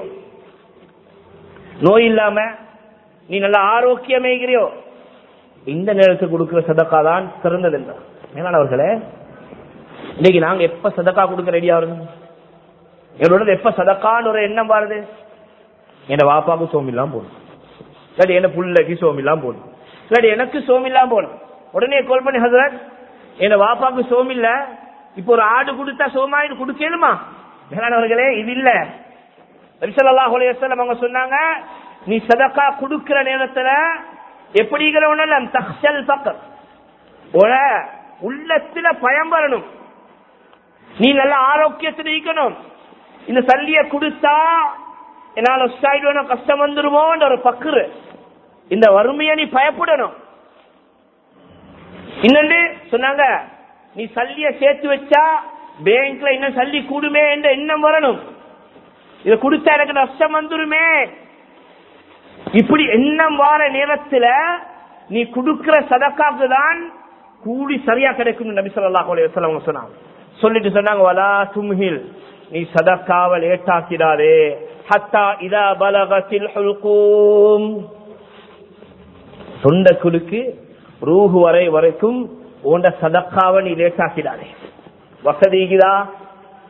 நோய் இல்லாம நீ நல்ல ஆரோக்கியமாய்கிறியோ இந்த நேரத்துக்கு கொடுக்கிற சதக்கா தான் சிறந்தது என்றார் மேலானவர்களே இன்னைக்கு நாங்க எப்ப சதக்கா கொடுக்க ரெடியா வருது எங்களோட எப்ப சதக்கான்னு ஒரு எண்ணம் வருது என் வாப்பாவுக்கு சோமில்லாம் போடும் இல்லாட்டி என்ன புள்ளைக்கு சோமில்லாம் போடும் இல்லாட்டி எனக்கு சோமில்லாம் போடும் உடனே கால் பண்ணி ஹசரத் என் வாப்பாவுக்கு சோமில்ல இப்போ ஒரு ஆடு கொடுத்தா சோமாயின்னு கொடுக்கணுமா மேலானவர்களே இது இல்ல நபிசல்லாஹு அலைஹி வஸல்லம் அவங்க சொன்னாங்க நீ சதக்கா கொடுக்கிற நேரத்துல எப்படிங்கிற ஒண்ணு தக்ஷல் பக்கம் உன உள்ளத்துல பயம் வரணும் நீ நல்ல ஆரோக்கியத்தில் இருக்கணும் இந்த சல்லிய கொடுத்தா என்னால ஆயிடுவோம் கஷ்டம் வந்துருமோன்ற ஒரு பக்குரு இந்த வறுமையை நீ பயப்படணும் இன்னொன்று சொன்னாங்க நீ சல்லிய சேர்த்து வச்சா பேங்க்ல இன்னும் சல்லி கூடுமே என்ற எண்ணம் வரணும் இத கொடுத்தா எனக்கு நஷ்டம் வந்துருமே இப்படி எண்ணம் வார நேரத்துல நீ கொடுக்கிற சதக்காக்கு தான் கூலி சரியா கிடைக்கும் நபி ஸல்லல்லாஹு அலைஹி வஸல்லம் அவங்க சொன்னாங்க சொல்லிட்டு சொன்னாங்க வலா தும்ஹில் நீ சதக்காவை லேட்டாக்கிடாதே ஹத்தா இதா பலகத்தில் ஹுல்கூம் தொண்டக்குழுக்கு ரூஹு வரை வரைக்கும் உண்ட சதக்காவை நீ லேட்டாக்கிடாதே வசதிக்குதா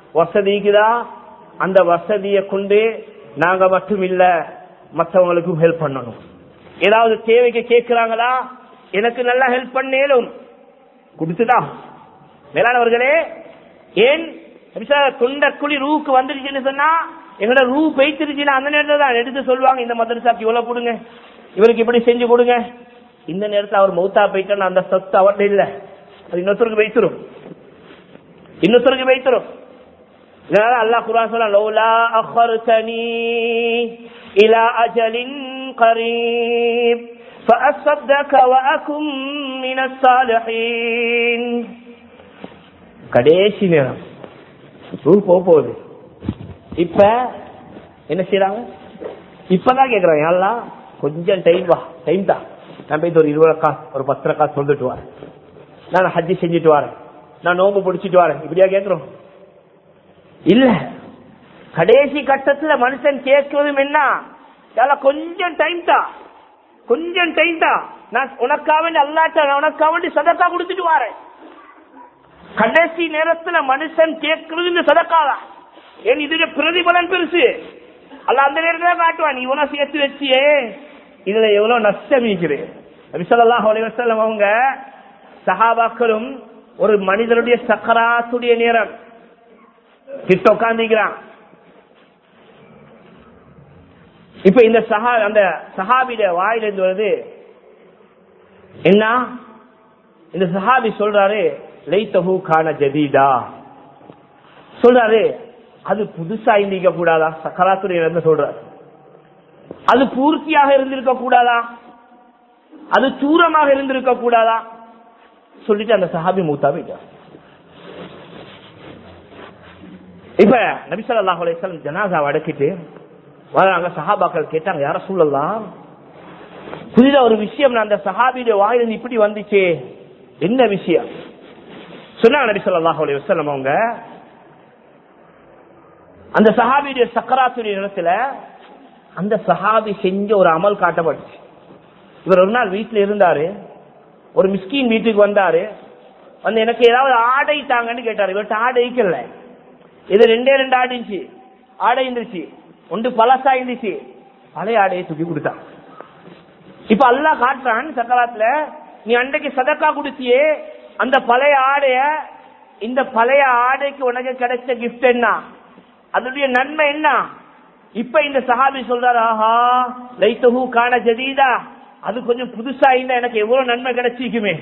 வசதிக்குதா அந்த வசதியை கொண்டு நாங்க மட்டும் இல்ல மற்றவங்களுக்கும் ஹெல்ப் பண்ணணும் ஏதாவது தேவைக்கு கேட்கிறாங்களா எனக்கு நல்லா ஹெல்ப் பண்ணேலும் கொடுத்துதான் மேலானவர்களே ஏன் தொண்டக்குழி ரூக்கு வந்துருச்சுன்னு சொன்னா எங்களோட ரூ பெய்த்திருச்சுன்னா அந்த நேரத்தில் தான் எடுத்து சொல்லுவாங்க இந்த மதரசாக்கு இவ்வளவு கொடுங்க இவருக்கு இப்படி செஞ்சு கொடுங்க இந்த நேரத்தில் அவர் மௌத்தா போயிட்டா அந்த சொத்து அவர்கிட்ட இல்ல அது இன்னொருத்தருக்கு வைத்திரும் இன்னொருத்தருக்கு வைத்திரும் இதனால அல்லாஹ் குரான் சொல்ல லௌலா அخرتني الى اجل قريب فاصدق واكن من الصالحين கடைசி நேரம் ரூல் போக போகுது இப்ப என்ன செய்யறாங்க இப்பதான் கேக்குறாங்க எல்லாம் கொஞ்சம் டைம் வா டைம் தான் நான் போயிட்டு ஒரு இருபது காசு ஒரு பத்து காசு சொல்லிட்டு வரேன் நான் ஹஜ்ஜி செஞ்சுட்டு வரேன் நான் நோம்பு பிடிச்சிட்டு வரேன் இப்படியா கேக்குறோம் இல்ல கடைசி கட்டத்துல மனுஷன் கேட்கிறதும் என்ன யால கொஞ்சம் டைம் தான் கொஞ்சம் டைம் தான் நான் உனக்காக அல்லாட்ட உனக்காக சதக்கா கொடுத்துட்டு வரேன் கடைசி நேரத்துல மனுஷன் கேட்கறது இந்த சதக்காதான் ஏன் இதுக்கு பிரதிபலன் பெருசு அல்ல அந்த நேரத்துல காட்டுவான் நீ இவ்வளவு சேர்த்து வச்சியே இதுல எவ்வளவு நஷ்டம் இருக்கிறேன் விசலல்லாஹ் அலைவசல்லம் அவங்க சஹாபாக்களும் ஒரு மனிதனுடைய சக்கராத்துடைய நேரம் கிட்ட உட்காந்துக்கிறான் இப்ப இந்த சஹா அந்த சஹாபிட வாயிலிருந்து வருது என்ன இந்த சஹாபி சொல்றாரு லைத்தஹு கான ஜதீதா சொல்றாரு அது புதுசா இருந்திருக்க கூடாதா சக்கராத்துடைய இருந்து சொல்றாரு அது பூர்த்தியாக இருந்திருக்க கூடாதா அது தூரமாக இருந்திருக்க கூடாதா சொல்லிட்டு அந்த சஹாபி மூத்தா போயிட்டார் இப்ப நபிசல்லாஹ் அலையம் ஜனாசா அடக்கிட்டு வராங்க சஹாபாக்கள் கேட்டாங்க யார சொல்லலாம் புதிதா ஒரு விஷயம் நான் அந்த சஹாபியுடைய வாயிலிருந்து இப்படி வந்துச்சே என்ன விஷயம் சொன்னாங்க நபி சொல்லாஹ் அலைய வசல்லம் அவங்க அந்த சஹாபியுடைய சக்கராத்துடைய இடத்துல அந்த சஹாபி செஞ்ச ஒரு அமல் காட்டப்பட்டுச்சு இவர் ஒரு நாள் வீட்டுல இருந்தாரு ஒரு மிஸ்கின் வீட்டுக்கு வந்தாரு வந்து எனக்கு ஏதாவது ஆடை தாங்கன்னு கேட்டாரு இவர்கிட்ட ஆடை வைக்கல இது ரெண்டே ரெண்டு ஆடு இருந்துச்சு ஆடை இருந்துச்சு ஒன்று பழசா இருந்துச்சு பழைய ஆடையை தூக்கி கொடுத்தான் இப்ப அல்லா காட்டுறான் சக்கராத்துல நீ அன்றைக்கு சதக்கா கொடுத்தியே அந்த பழைய ஆடைய இந்த பழைய ஆடைக்கு உனக்கு கிடைச்ச கிஃப்ட் என்ன அதனுடைய நன்மை என்ன இப்ப இந்த சஹாபி சொல்றாரு ஆஹா லைத்தஹு காண ஜதீதா அது கொஞ்சம் புதுசா இருந்தா எனக்கு எவ்வளவு நன்மை கிடைச்சிக்குமே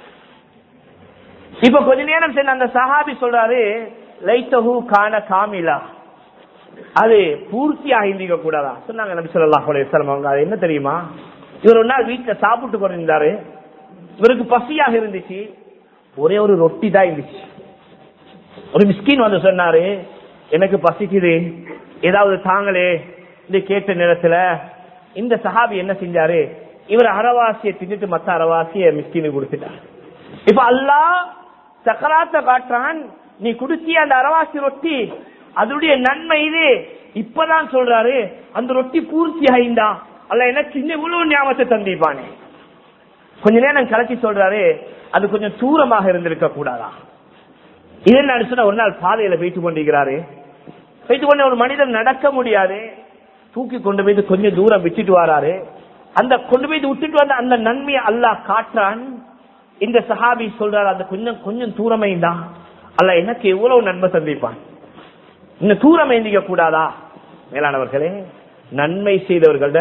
இப்ப கொஞ்ச நேரம் சென்று அந்த சஹாபி சொல்றாரு லைத்தஹு காண காமிலா அது பூர்த்தியாக இருந்திக்க கூடாதா சொன்னாங்க நபி ஸல்லல்லாஹு அலைஹி வஸல்லம் அவங்க அது என்ன தெரியுமா இவர் ஒரு நாள் வீட்டுல சாப்பிட்டு கொண்டிருந்தாரு இவருக்கு பசியாக இருந்துச்சு ஒரே ஒரு ரொட்டி தான் இருந்துச்சு ஒரு மிஸ்கின் வந்து சொன்னாரு எனக்கு பசிக்குது ஏதாவது தாங்களே இந்த கேட்ட நேரத்துல இந்த சஹாபி என்ன செஞ்சாரு இவர் அறவாசியை தின்னுட்டு மத்த அறவாசிய மிஸ்கினு கொடுத்துட்டார் இப்ப அல்லாஹ் சக்கராத்த காட்டுறான் நீ குடிச்சிய அந்த அறவாசி ரொட்டி அதனுடைய நன்மை இது இப்பதான் சொல்றாரு அந்த ரொட்டி பூர்த்தி ஆயிந்தா அல்ல எனக்கு சின்ன இவ்வளவு ஞாபகத்தை தந்திப்பானே கொஞ்ச நேரம் கலக்கி சொல்றாரு அது கொஞ்சம் தூரமாக இருந்திருக்க கூடாதா இது என்ன சொன்னா ஒரு நாள் பாதையில போயிட்டு கொண்டிருக்கிறாரு போயிட்டு கொண்டு ஒரு மனிதன் நடக்க முடியாது தூக்கி கொண்டு போயிட்டு கொஞ்சம் தூரம் விட்டுட்டு வராரு அந்த கொண்டு போயிட்டு விட்டுட்டு வந்த அந்த நன்மையை அல்லாஹ் காட்டுறான் இந்த சஹாபி சொல்றாரு அந்த கொஞ்சம் கொஞ்சம் தூரமே தான் அல்ல எனக்கு எவ்வளவு நன்மை சந்திப்பான் இன்னும் தூரம் ஏந்திக்க கூடாதா மேலானவர்களே நன்மை செய்தவர்கள்ட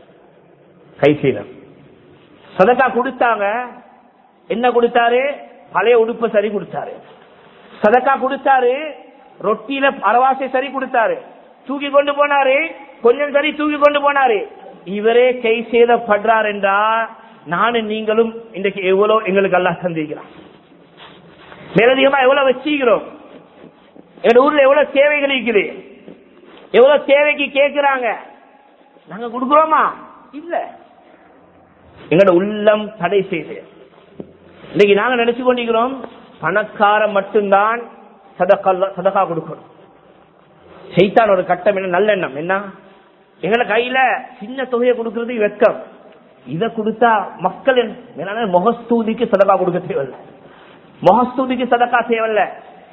கை செய்தம் சதக்கா கொடுத்தாங்க என்ன கொடுத்தாரு பழைய உடுப்பு சரி கொடுத்தாரு சதக்கா கொடுத்தாரு ரொட்டியில அரவாசை சரி கொடுத்தாரு தூக்கி கொண்டு போனாரு கொஞ்சம் சரி தூக்கி கொண்டு போனாரு இவரே கை செய்தப்படுறார் என்றா நானும் நீங்களும் இன்றைக்கு எவ்வளவு எங்களுக்கு எல்லாம் சந்திக்கிறான் மேலதிகமா எவ்வளவு வச்சுக்கிறோம் எங்க ஊர்ல எவ்வளவு சேவைகள் இருக்குது எவ்வளவு சேவைக்கு கேட்கிறாங்க நாங்க கொடுக்கிறோமா இல்ல எங்களோட உள்ளம் தடை செய்து இன்னைக்கு நாங்க நினைச்சு கொண்டிருக்கிறோம் பணக்கார மட்டும்தான் சதக்கா சதக்கா கொடுக்கணும் செய்தான் ஒரு கட்டம் என்ன நல்லெண்ணம் என்ன எங்களை கையில சின்ன தொகையை கொடுக்கறது வெக்கம் இத கொடுத்தா மக்கள் முகஸ்தூதிக்கு சதக்கா கொடுக்க தேவையில்ல முகஸ்தூதிக்கு சதக்கா தேவையில்ல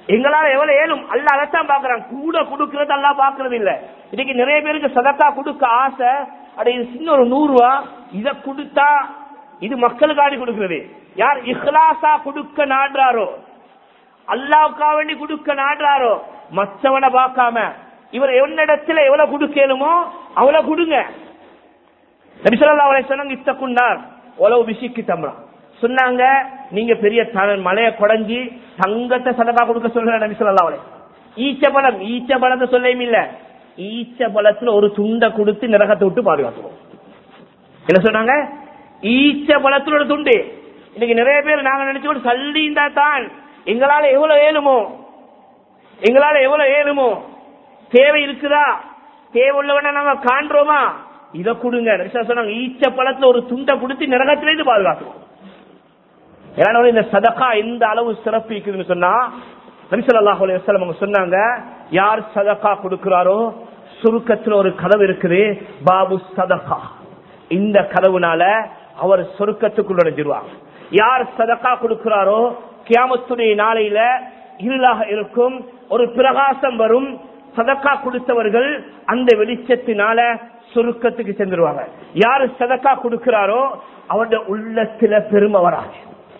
எங்களால எவ்வளவு ஏழும் அல்ல அதைத்தான் பாக்குறான் கூட கொடுக்கறது எல்லாம் பாக்குறது இல்ல இன்னைக்கு நிறைய பேருக்கு சதக்கா கொடுக்க ஆசை அட இது சின்ன ஒரு நூறு ரூபா இத கொடுத்தா இது மக்களுக்காண்டி கொடுக்கிறது யார் இஹ்லாசா கொடுக்க நாடுறாரோ அல்லாவுக்கா வேண்டி கொடுக்க நாடுறாரோ மற்றவனை பார்க்காம இவர் என்னிடத்துல எவ்வளவு கொடுக்கலுமோ அவ்வளவு கொடுங்க நபிசல்லா அவளை சொன்னாங்க இத்தக்குண்டார் உழவு பிசிக்கு தம்பா சொன்னாங்க நீங்க பெரிய த- மலையை குடஞ்சி தங்கத்தை சதக்கா கொடுக்க சொல்ற நபிசல்லா அவளை ஈச்ச பழம் ஈச்ச பழத்தை சொல்லவும் இல்ல ஈச்ச பழத்துல ஒரு துண்டை கொடுத்து நரகத்தை விட்டு பாதுகாத்துவோம் என்ன சொன்னாங்க ஈச்ச பழத்துல ஒரு துண்டு இன்னைக்கு நிறைய பேர் நாங்க நினைச்சோம் சல்லி இருந்தா தான் எங்களால எவ்வளவு ஏழுமோ எங்களால எவ்வளவு ஏழுமோ தேவை இருக்குதா தேவை உள்ளவன நாங்க காண்றோமா இத கொடுங்க நபிசா சொன்னாங்க ஈச்ச பழத்துல ஒரு துண்டை கொடுத்து நரகத்திலிருந்து பாதுகாத்துவோம் ஏன்னா இந்த சதகா எந்த அளவு சிறப்பு இருக்குதுன்னு சொன்னா நபிசல்லாஹு அலைஹி வஸல்லம் அவங்க சொன்னாங்க யார் சதகா கொடுக்கிறாரோ சுருக்கத்துல ஒரு கதவு இருக்குது பாபு சதகா இந்த கதவுனால அவர் சொருக்கத்துக்குள் நுழைஞ்சிருவாங்க யார் சதகா கொடுக்கிறாரோ கியாமத்துடைய நாளையில இருளாக இருக்கும் ஒரு பிரகாசம் வரும் சதக்கா கொடுத்தவர்கள் அந்த வெளிச்சத்தினால சுருக்கத்துக்கு சென்றுருவாங்க யாரு சதக்கா கொடுக்கிறாரோ அவருடைய உள்ளத்துல பெருமை வராது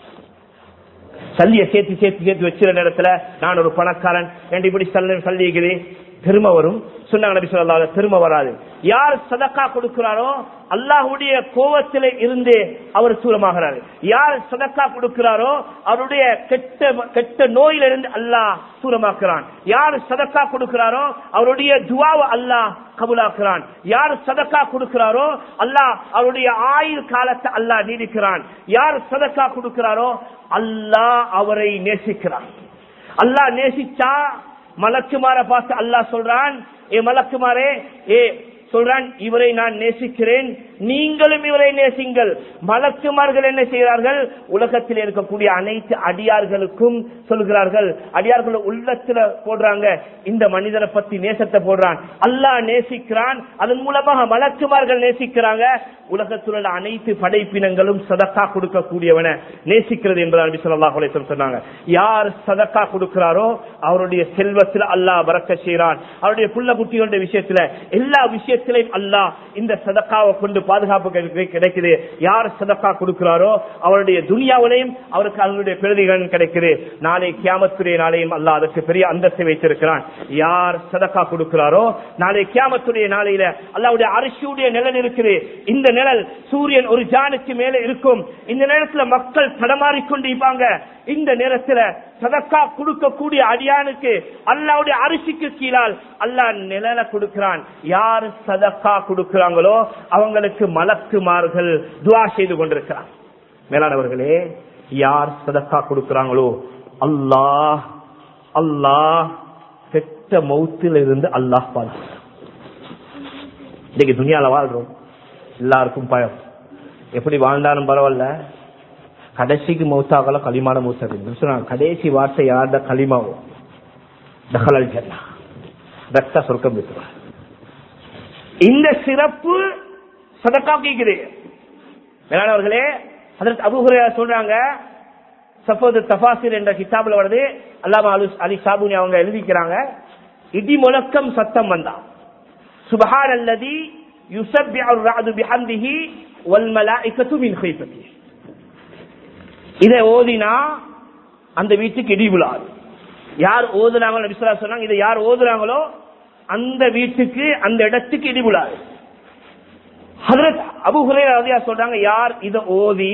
சல்லிய சேர்த்து சேர்த்து சேர்த்து வச்சிருந்த நேரத்துல நான் ஒரு பணக்காரன் என்று இப்படி சல்ல சல்லிக்குது பெருமை வரும் சொன்னாங்க நபி ஸல்லல்லாஹு அலைஹி வஸல்லம், பெருமை வராது யார் சதக்கா கொடுக்கிறாரோ அல்லாஹ்வுடைய கோவத்திலே இருந்து அவர் தூரமாகிறார் யார் சதக்கா கொடுக்கிறாரோ அவருடைய கெட்ட கெட்ட நோயிலிருந்து அல்லாஹ் தூரமாக்குறான் யார் சதக்கா கொடுக்கிறாரோ அவருடைய துவாவை அல்லாஹ் கபுலாக்குறான் யார் சதக்கா கொடுக்கிறாரோ அல்லாஹ் அவருடைய ஆயுள் காலத்தை அல்லாஹ் நீடிக்கிறான் யார் சதக்கா கொடுக்கிறாரோ அல்லாஹ் அவரை நேசிக்கிறான் அல்லாஹ் நேசிச்சா மலக்குமார பார்த்து அல்லாஹ் சொல்றான் ஏ மலக்குமாரே ஏ சொல்றான் இவரை நான் நேசிக்கிறேன் நீங்களும் இவரை நேசிங்கள் மலக்குமார்கள் என்ன செய்கிறார்கள் உலகத்தில் இருக்கக்கூடிய அனைத்து அடியார்களுக்கும் சொல்கிறார்கள் அடியார்கள் உள்ளத்துல போடுறாங்க இந்த மனிதரை பத்தி நேசத்தை போடுறான் அல்லாஹ் நேசிக்கிறான் அதன் மூலமாக மலக்குமார்கள் நேசிக்கிறாங்க உலகத்தில் உள்ள அனைத்து படைப்பினங்களும் சதக்கா கொடுக்கக்கூடியவன நேசிக்கிறது என்பதாக நபி ஸல்லல்லாஹு அலைஹி வஸல்லம் சொன்னாங்க யார் சதக்கா கொடுக்கிறாரோ அவருடைய செல்வத்தில் அல்லாஹ் பறக்க செய்கிறான் அவருடைய புள்ள குட்டிகளுடைய விஷயத்துல எல்லா விஷயத்திலையும் அல்லாஹ் இந்த சதக்காவை கொண்டு பாதுகாப்பு கிடை- கிடைக்குது யார் சதக்கா கொடுக்கிறாரோ அவருடைய துனியாவிலையும் அவருக்கு அவருடைய பிரதிகள் கிடைக்குது நாளை கியாமத்துடைய நாளையும் அல்லாஹ் அதற்கு பெரிய அந்தஸ்தை வைத்திருக்கிறான் யார் சதக்கா கொடுக்கிறாரோ நாளை கியாமத்துடைய நாளையில அல்லாவுடைய அரிசியுடைய நிழல் இருக்குது இந்த நிழல் சூரியன் ஒரு ஜானுக்கு மேல இருக்கும் இந்த நேரத்துல மக்கள் தடமாறிக்கொண்டு இருப்பாங்க இந்த நேரத்துல சதக்கா கொடுக்கக்கூடிய அடியானுக்கு அல்லாவுடைய அரிசிக்கு கீழால் அல்லாஹ் நிழலை கொடுக்கிறான் யார் சதக்கா கொடுக்கிறாங்களோ அவங்களுக்கு மலக்குமார்கள் துவா செய்து கொண்டிருக்கிறான் மேலானவர்களே யார் சதக்கா கொடுக்கிறாங்களோ அல்லாஹ் அல்லாஹ் கெட்ட மௌத்தில் இருந்து அல்லாஹ் பாதுகாக்கிறான் இன்னைக்கு துணியால வாழ்றோம் எல்லாருக்கும் பயம் எப்படி வாழ்ந்தாலும் பரவாயில்ல கடைசிக்கு மௌத்தாகல களிமான மௌத்தாக்கு சொன்னாங்க கடைசி வார்த்தை யார்ட களிமாவோ தகலல் ஜன்னா ரத்த சொர்க்கம் பெற்றுவார் இந்த சிறப்பு சதக்கா கேக்குது மேலானவர்களே அதற்கு அபுஹுரையா சொல்றாங்க சஃபோது தபாசிர் என்ற கிதாபுல வருது அல்லாம அலி அலி சாபுனி அவங்க எழுதிக்கிறாங்க இடி முழக்கம் சத்தம் வந்தா சுபஹான் அல்லதி யுசப்பிஅ الرعد بحمده والملائكة من خيفته இதை ஓதினா அந்த வீட்டுக்கு இடி விழாது யார் ஓதுனாங்களோ நபி ஸல்லல்லாஹு அலைஹி வஸல்லம் சொன்னாங்க இதை யார் ஓதுனாங்களோ அந்த வீட்டுக்கு அந்த இடத்துக்கு இடி விழாது ஹஜரத் அபு ஹுரைரா ரலியல்லாஹு சொல்றாங்க யார் இதை ஓதி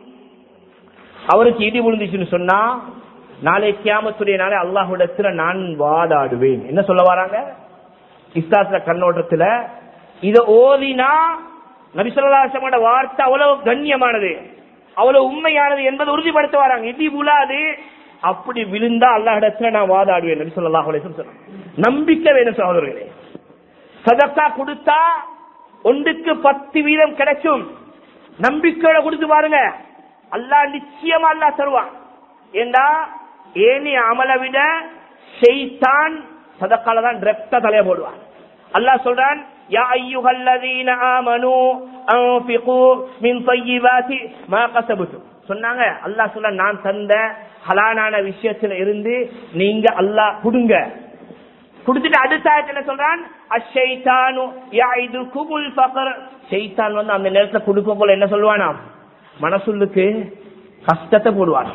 அவருக்கு இடி விழுந்துச்சுன்னு சொன்னா நாளை கியாமத்துடைய நாளை அல்லாஹ்விடத்துல நான் வாதாடுவேன் என்ன சொல்ல வராங்க இஸ்லாத்துல கண்ணோட்டத்துல இத ஓதினா நபிசல்லாசமோட வார்த்தை அவ்வளவு கண்ணியமானது அவ்வளவு உண்மையானது என்பதை உறுதிப்படுத்த வராங்க இடி விழாது அப்படி விழுந்தா அல்லாஹிடத்துல நான் வாதாடுவேன் நபி ஸல்லல்லாஹு அலைஹி வஸல்லம் சொன்னாங்க. நம்பிக்கை வேணும் சகோதரர்களே சதக்கா கொடுத்தா ஒன்றுக்கு பத்து வீதம் கிடைக்கும் நம்பிக்கையோட கொடுத்து பாருங்க அல்லாஹ் நிச்சயமா அல்லாஹ் தருவான் ஏண்டா ஏனி அமலை விட ஷைத்தான் சதக்கால தான் ரெப்த தலைய போடுவான் அல்லாஹ் சொல்றான் யா அய்யுஹல்லதீன ஆமனு அன்ஃபிகு மின் طيبات ما கஸபதும் சொன்னாங்க அல்லாஹ் சொல்ல நான் தந்த ஹலானான விஷயத்துல இருந்து நீங்க அல்லாஹ் கொடுங்க கொடுத்துட்டு அடுத்த ஆயத்துல சொல்றான் அஷைத்தானு யாயிதுகுமுல் ஃபக்ர் ஷைத்தான் வந்து அந்த நேரத்துல கொடுக்க போல என்ன சொல்லுவானா மனசுள்ளுக்கு கஷ்டத்தை போடுவான்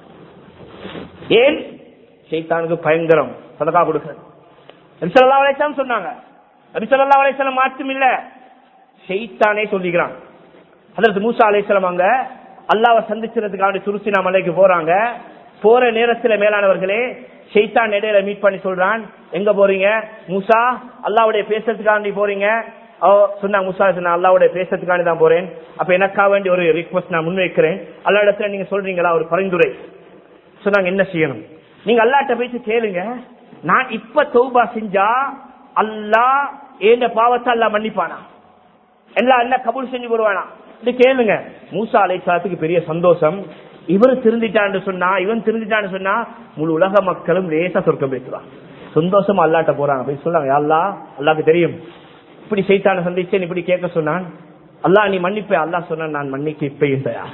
ஏன் ஷைத்தானுக்கு பயங்கரம் சதகா கொடுக்கிறது நபிசல்லா அலையம் சொன்னாங்க நபிசல்லா அலையம் மாற்றம் இல்ல ஷைத்தானே சொல்லிக்கிறான் அதற்கு மூசா அலையம் அங்க அல்லாவை சந்திச்சதுக்காக சுருசினா மலைக்கு போறாங்க போற நேரத்துல மேலானவர்களே ஷைத்தான் இடையில மீட் பண்ணி சொல்றான் எங்க போறீங்க மூசா அல்லாவுடைய பேசுறதுக்காண்டி போறீங்க அவ சொன்னா முசா சொன்னா அல்லாவுடைய பேசுறதுக்காண்டி தான் போறேன் அப்ப எனக்கா வேண்டி ஒரு ரிக்வஸ்ட் நான் முன்வைக்கிறேன் அல்லா இடத்துல நீங்க சொல்றீங்களா ஒரு பரிந்துரை சொன்னாங்க என்ன செய்யணும் நீங்க அல்லாட்ட பேசி கேளுங்க நான் இப்ப தௌபா செஞ்சா அல்லாஹ் ஏந்த பாவத்தை அல்லா மன்னிப்பானா எல்லாம் அல்ல கபூல் செஞ்சு போடுவானா இது கேளுங்க மூசா அலைசாத்துக்கு பெரிய சந்தோஷம் இவர் திருந்திட்டான்னு சொன்னா இவன் திருந்திட்டான்னு சொன்னா முழு உலக மக்களும் லேசா சொர்க்கம் பேசுவான் சந்தோஷமா அல்லாட்ட போறாங்க போய் சொல்லாங்க அல்லா அல்லாக்கு தெரியும் இப்படி செய்தான சந்திச்சேன் இப்படி கேட்க சொன்னான் அல்லா நீ மன்னிப்ப அல்லா சொன்ன நான் மன்னிக்க இப்பயும் தயார்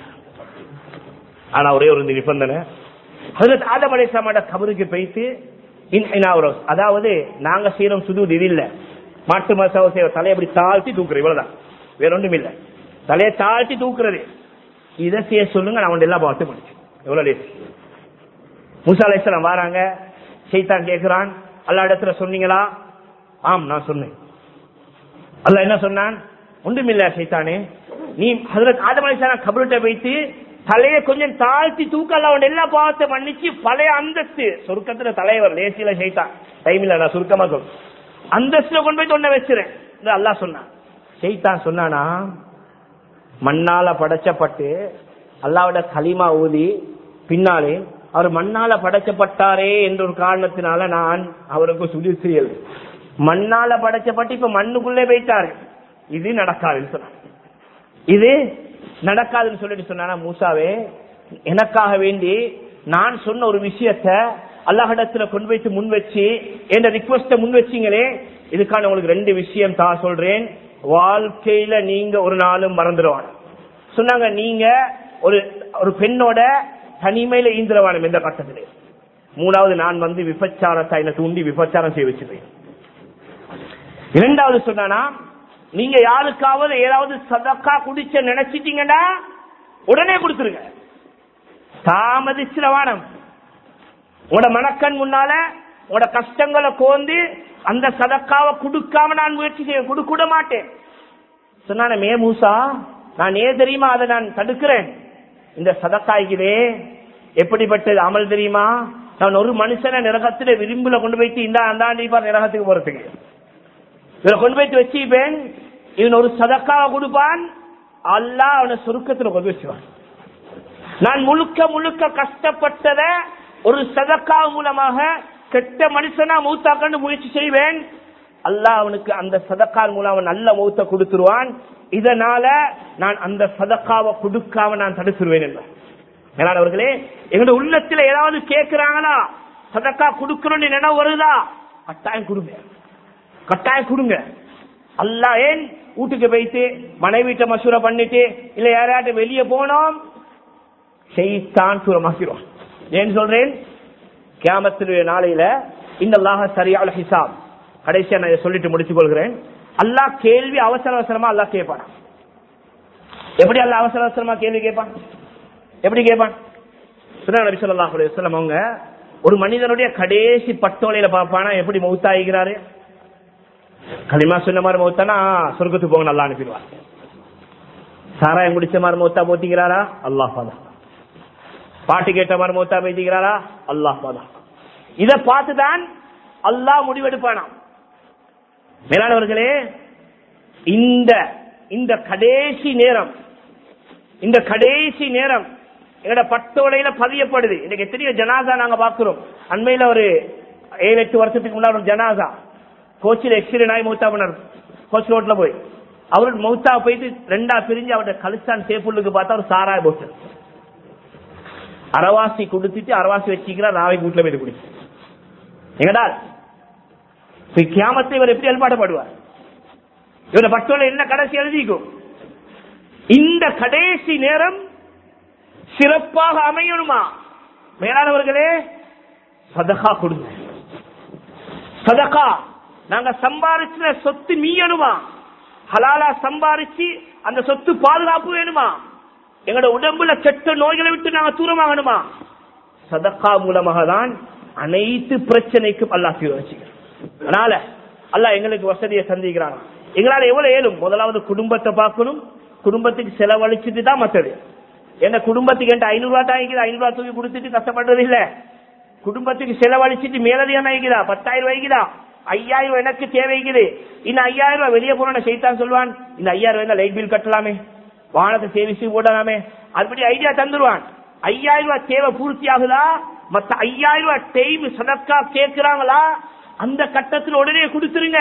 ஆனா ஒரே ஒரு நிபந்தனை ஹசரத் ஆதம் அலிஸ்லாமோட கபருக்கு போயிட்டு அதாவது நாங்க செய்யறோம் சுது இது இல்ல மாட்டு மசாவை செய்ய தலையை அப்படி தாழ்த்தி தூக்குறது இவ்வளவுதான் வேற ஒன்றும் இல்ல தலையை தாழ்த்தி தூக்குறது இதை செய்ய சொல்லுங்க நான் உண்டு எல்லாம் பார்த்து முடிச்சு எவ்வளவு லேஸ் முசா அலிஸ்லாம் வராங்க சைத்தான் கேட்கிறான் எல்லா இடத்துல சொன்னீங்களா ஆம் நான் சொன்னேன் அல்ல என்ன சொன்னான் ஒன்றுமில்ல சைத்தானே நீ ஹசரத் ஆதம் அலிஸ்லாம் கபருட்ட வைத்து தலையை கொஞ்சம் தாழ்த்தி தூக்கல அவன் எல்லா பாவத்தை மன்னிச்சு பழைய அந்தஸ்து சொருக்கத்துல தலைவர் லேசியில செய்தான் டைம் இல்ல நான் சுருக்கமா சொல் அந்தஸ்துல கொண்டு போய் தொண்டை வச்சிருறேன் அல்லா சொன்னான் செய்தான் சொன்னானா மண்ணால படைச்சப்பட்டு அல்லாவோட களிமா ஊதி பின்னாலே அவர் மண்ணால படைச்சப்பட்டாரே என்ற ஒரு காரணத்தினால நான் அவருக்கு சுதி செய்யல் மண்ணால படைச்சப்பட்டு இப்ப மண்ணுக்குள்ளே போயிட்டாரு இது நடக்காதுன்னு சொன்னான் இது நடக்காதுன்னு சொல்லிட்டு சொன்னா மூசாவே எனக்காக வேண்டி நான் சொன்ன ஒரு விஷயத்த அல்லாஹிடத்துல கொண்டு வைத்து முன் வச்சு என்ன ரிக்வஸ்ட முன் வச்சீங்களே இதுக்கான உங்களுக்கு ரெண்டு விஷயம் தான் சொல்றேன் வாழ்க்கையில நீங்க ஒரு நாளும் மறந்துடுவாங்க சொன்னாங்க நீங்க ஒரு ஒரு பெண்ணோட தனிமையில ஈந்திரவானம் எந்த கட்டத்திலே மூணாவது நான் வந்து விபச்சாரத்தை என்ன தூண்டி விபச்சாரம் செய்ய வச்சிருக்கேன் இரண்டாவது சொன்னா நீங்க யாருக்காவது ஏதாவது சதக்கா குடிச்ச நினைச்சிட்டீங்கன்னா உடனே கொடுத்துருங்க தாமதிச்சிரவானம் உட மனக்கண் முன்னால உட கஷ்டங்களை கோந்து அந்த சதக்காவை கொடுக்காம நான் முயற்சி செய்ய கொடுக்க மாட்டேன் சொன்ன மே மூசா நான் ஏன் தெரியுமா அதை நான் தடுக்கிறேன் இந்த சதக்காய்களே எப்படிப்பட்டது அமல் தெரியுமா நான் ஒரு மனுஷனை நிரகத்துல விரும்புல கொண்டு போயிட்டு இந்த அந்தாண்டி நிரகத்துக்கு போறதுக்கு இவரை கொண்டு போயிட்டு வச்சுப்பேன் இவன் ஒரு சதக்காவை கொடுப்பான் அல்லா அவனை சுருக்கத்துல கொண்டு வச்சுவான் நான் முழுக்க முழுக்க கஷ்டப்பட்டத ஒரு சதக்கா மூலமாக கெட்ட மனுஷனா மூத்தாக்கண்டு முயற்சி செய்வேன் அல்லாஹ் அவனுக்கு அந்த சதக்கால் மூலம் அவன் நல்ல மௌத்த கொடுத்துருவான் இதனால நான் அந்த சதக்காவை கொடுக்காம நான் தடுத்துருவேன் என்ப மேலானவர்களே எங்களுடைய உள்ளத்துல ஏதாவது கேட்கிறாங்களா சதக்கா கொடுக்கணும்னு நினைவு வருதா கட்டாயம் கொடுங்க கட்டாயம் கொடுங்க அல்லா ஏன் வீட்டுக்கு போயிட்டு மனைவிட்ட மசூர பண்ணிட்டு இல்ல யாராட்டும் வெளியே போனோம் செய்தான் தூரமாக்கிறோம் ஏன் சொல்றேன் கியாமத்தினுடைய நாளையில இந்த அல்லாஹ சரியான ஹிசாப் கடைசியா நான் இதை சொல்லிட்டு முடித்துக் கொள்கிறேன் அல்லாஹ் கேள்வி அவசர அவசரமா அல்லாஹ் கேட்பான் எப்படி அல்லாஹ் அவசர அவசரமா கேள்வி கேட்பான் எப்படி கேட்பான் சுனா நபி ஸல்லல்லாஹு அலைஹி வஸல்லம் அவங்க ஒரு மனிதனுடைய கடைசி பட்டோலையில பார்ப்பானா எப்படி மௌத்தாகிறாரு களிமா சொன்ன மாதிரி மௌத்தானா சொர்க்கத்துக்கு போங்க நல்லா அனுப்பிடுவார் சாராயம் குடிச்ச மாதிரி மௌத்தா போத்திக்கிறாரா அல்லாஹ் பாதா பாட்டு கேட்ட மாதிரி மௌத்தா பேசிக்கிறாரா அல்லாஹ் பாதா இத பார்த்துதான் அல்லாஹ் முடிவெடுப்பானாம் மேலானவர்களே இந்த இந்த கடைசி நேரம் இந்த கடைசி நேரம் எங்களோட பட்டோலையில பதியப்படுது இன்னைக்கு எத்தனையோ ஜனாசா நாங்க பாக்குறோம் அண்மையில ஒரு ஏழு எட்டு வருஷத்துக்கு முன்னாடி ஒரு ஜனாசா கோச்சில் எக்ஸிடென்ட் ஆகி மௌத்தா பண்ணார் கோச் ரோட்ல போய் அவரு மௌத்தா போயிட்டு ரெண்டா பிரிஞ்சு அவருடைய கலிஸ்தான் சேப்புள்ளுக்கு பார்த்தா ஒரு சாராய போட்டு அரவாசி கொடுத்துட்டு அரவாசி வச்சுக்கிறார் ராவை வீட்டுல போய் குடி எங்கடா கியாமத்தை இவர் எப்படி அல்பாடப்படுவார் இவர பட்டோல என்ன கடைசி எழுதிக்கும் இந்த கடைசி நேரம் சிறப்பாக அமையணுமா மேலானவர்களே சதகா கொடுங்க சதகா நாங்க சம்பாரிச்சுன சொத்து மீயணுமா ஹலாலா சம்பாரிச்சு அந்த சொத்து பாதுகாப்பு வேணுமா எங்களோட உடம்புல கெட்ட நோய்களை விட்டு நாங்க தூரமாகணுமா சதக்கா மூலமாக தான் அனைத்து பிரச்சனைக்கும் அல்லாஹ் தீர்வு வச்சுக்கிறோம் அதனால அல்லாஹ் எங்களுக்கு வசதியை சந்திக்கிறாங்க எங்களால எவ்வளவு ஏழும் முதலாவது குடும்பத்தை பார்க்கணும் குடும்பத்துக்கு செலவழிச்சுட்டு தான் மத்தது என்ன குடும்பத்துக்கு என்கிட்ட ஐநூறு ரூபா தான் ஐநூறு ரூபா தூக்கி கொடுத்துட்டு கஷ்டப்படுறது இல்ல குடும்பத்துக்கு செலவழிச்சிட்டு மேலதிகம் ஆகிக்குதா பத்தாயிரம் ரூபாய்க்குதா ஐயாயிரம் ரூபாய் எனக்கு தேவைக்குது இந்த ஐயாயிரம் ரூபாய் வெளியே போன செய்தான் சொல்லுவான் இந்த ஐயாயிரம் ரூபாய் லைட் பில் கட்டலாமே வானத்தை சேவிச்சு போடலாமே அப்படி ஐடியா தந்துருவான் ஐயாயிரம் ரூபாய் தேவை பூர்த்தி ஆகுதா மத்த ஐயாயிரம் ரூபாய் டைம் சதக்கா கேட்கிறாங்களா அந்த கட்டத்தில் உடனே கொடுத்துருங்க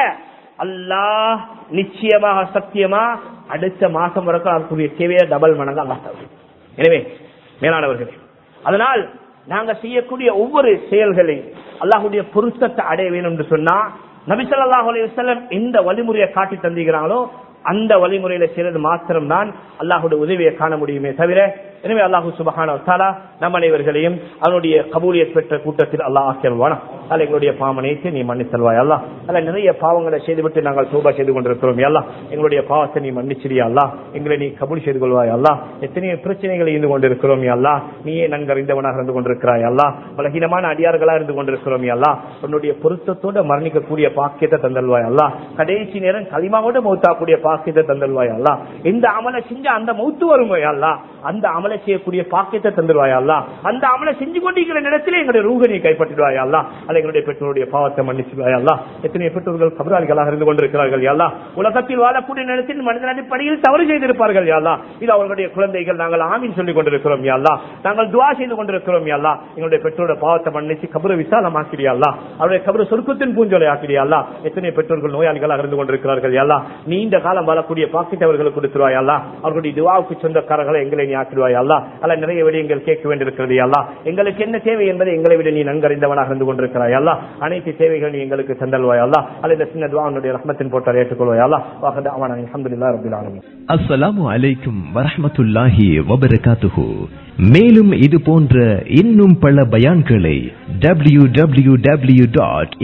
அல்லாஹ் நிச்சயமாக சத்தியமா அடுத்த மாசம் வரைக்கும் அதுக்குரிய தேவையை டபுள் மடங்கு அல்லாஹ் தருவான். எனவே மேலானவர்களே அதனால் நாங்க செய்யக்கூடிய ஒவ்வொரு செயல்களையும் அல்லாஹுடைய பொருத்தத்தை அடைய வேணும் என்று சொன்னா நபி ஸல்லல்லாஹு அலைஹி வஸல்லம் எந்த வழிமுறையை காட்டி தந்தீங்கிறாங்களோ அந்த வழிமுறையில செய்வது மாத்திரம்தான் அல்லாஹுடைய உதவியை காண முடியுமே தவிர எனவே அல்லாஹு சுபஹான தாலா நம் அனைவர்களையும் அவனுடைய கபூலியை பெற்ற கூட்டத்தில் அல்லாஹ் ஆக்கியல்வானா அல்ல எங்களுடைய பாவனைக்கு நீ மன்னித்தல்வாய் அல்லா அல்ல நிறைய பாவங்களை செய்துவிட்டு நாங்கள் தூபா செய்து கொண்டிருக்கிறோம் அல்லா எங்களுடைய பாவத்தை நீ மன்னிச்சிரியா அல்லா எங்களை நீ கபூல் செய்து கொள்வாய் அல்லா எத்தனையோ பிரச்சனைகளை இருந்து கொண்டிருக்கிறோம் அல்லா நீயே நன்கறிந்தவனாக இருந்து கொண்டிருக்கிறாய் அல்லா பலகீனமான அடியார்களா இருந்து கொண்டிருக்கிறோம் அல்லா உன்னுடைய பொருத்தத்தோட மரணிக்கக்கூடிய பாக்கியத்தை தந்தல்வாய் அல்லா கடைசி நேரம் களிமாவோட மௌத்தாக்கூடிய பாக்கியத்தை தந்தல்வாய் அல்லா எந்த அமலை செஞ்சா அந்த மௌத்து வருமோ அல்லா அந்த அமலை செய்யக்கூடிய பாக்கியத்தை தந்துருவாய் அல்லா அந்த அமலை செஞ்சு கொண்டிருக்கிற நேரத்தில் எங்களுடைய ரூக நீ கைப்பற்றிடுவாய் அல்லா அல்ல எங்களுடைய பெற்றோருடைய பாவத்தை மன்னிச்சுடுவாய் அல்லா எத்தனை பெற்றோர்கள் கபராளிகளாக இருந்து கொண்டிருக்கிறார்கள் அல்லா உலகத்தில் வாழக்கூடிய நேரத்தில் மனிதன் அடிப்படையில் தவறு செய்திருப்பார்கள் அல்லா இது அவர்களுடைய குழந்தைகள் நாங்கள் ஆமீன் சொல்லிக் கொண்டிருக்கிறோம் அல்லா நாங்கள் துவா செய்து கொண்டிருக்கிறோம் அல்லா எங்களுடைய பெற்றோருடைய பாவத்தை மன்னிச்சு கபரை விசாலமாக்கிறியா அல்லா அவருடைய கபரு சொருக்கத்தின் பூஞ்சொலை ஆக்கிறியா அல்லா எத்தனை பெற்றோர்கள் நோயாளிகளாக இருந்து கொண்டிருக்கிறார்கள் அல்லா நீண்ட காலம் வாழக்கூடிய பாக்கியத்தை அவர்களுக்கு கொடுத்துருவாய் அல்லா அவர்களுடைய துவாவுக்கு சொந்தக்காரர்களை எங்களை நீ ஆக்கிடுவாய் அல்லா அல்ல நிறைய விடயங்கள் கேட்க வேண்டியிருக்கிறது அல்லா எங்களுக்கு என்ன தேவை என்பதை எங்களை விட நீ நன்கறிந்தவனாக இருந்து கொண்டிருக்கிறாய் அல்லா அனைத்து தேவைகள் நீ எங்களுக்கு தந்தல்வாய் அல்லா அல்ல இந்த சின்ன துவானுடைய ரஹ்மத்தின் போட்டால் ஏற்றுக்கொள்வாய் அல்லா வாகத அவன் அலமதுல்லா ரபில் ஆலமீன் அஸ்ஸலாமு அலைக்கும் வரஹ்மத்துல்லாஹி வபரகாத்துஹு மேலும் இது போன்ற இன்னும் பல பயான்களை W W W dot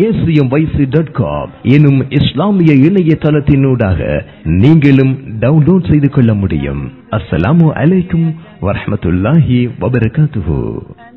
dot com எனும் இஸ்லாமிய இணையதளத்தினூடாக நீங்களும் டவுன்லோட் செய்து கொள்ள முடியும் அஸ்ஸலாமு அலைக்கும் வரஹ்மத்துல்லாஹி வபரகாத்துஹு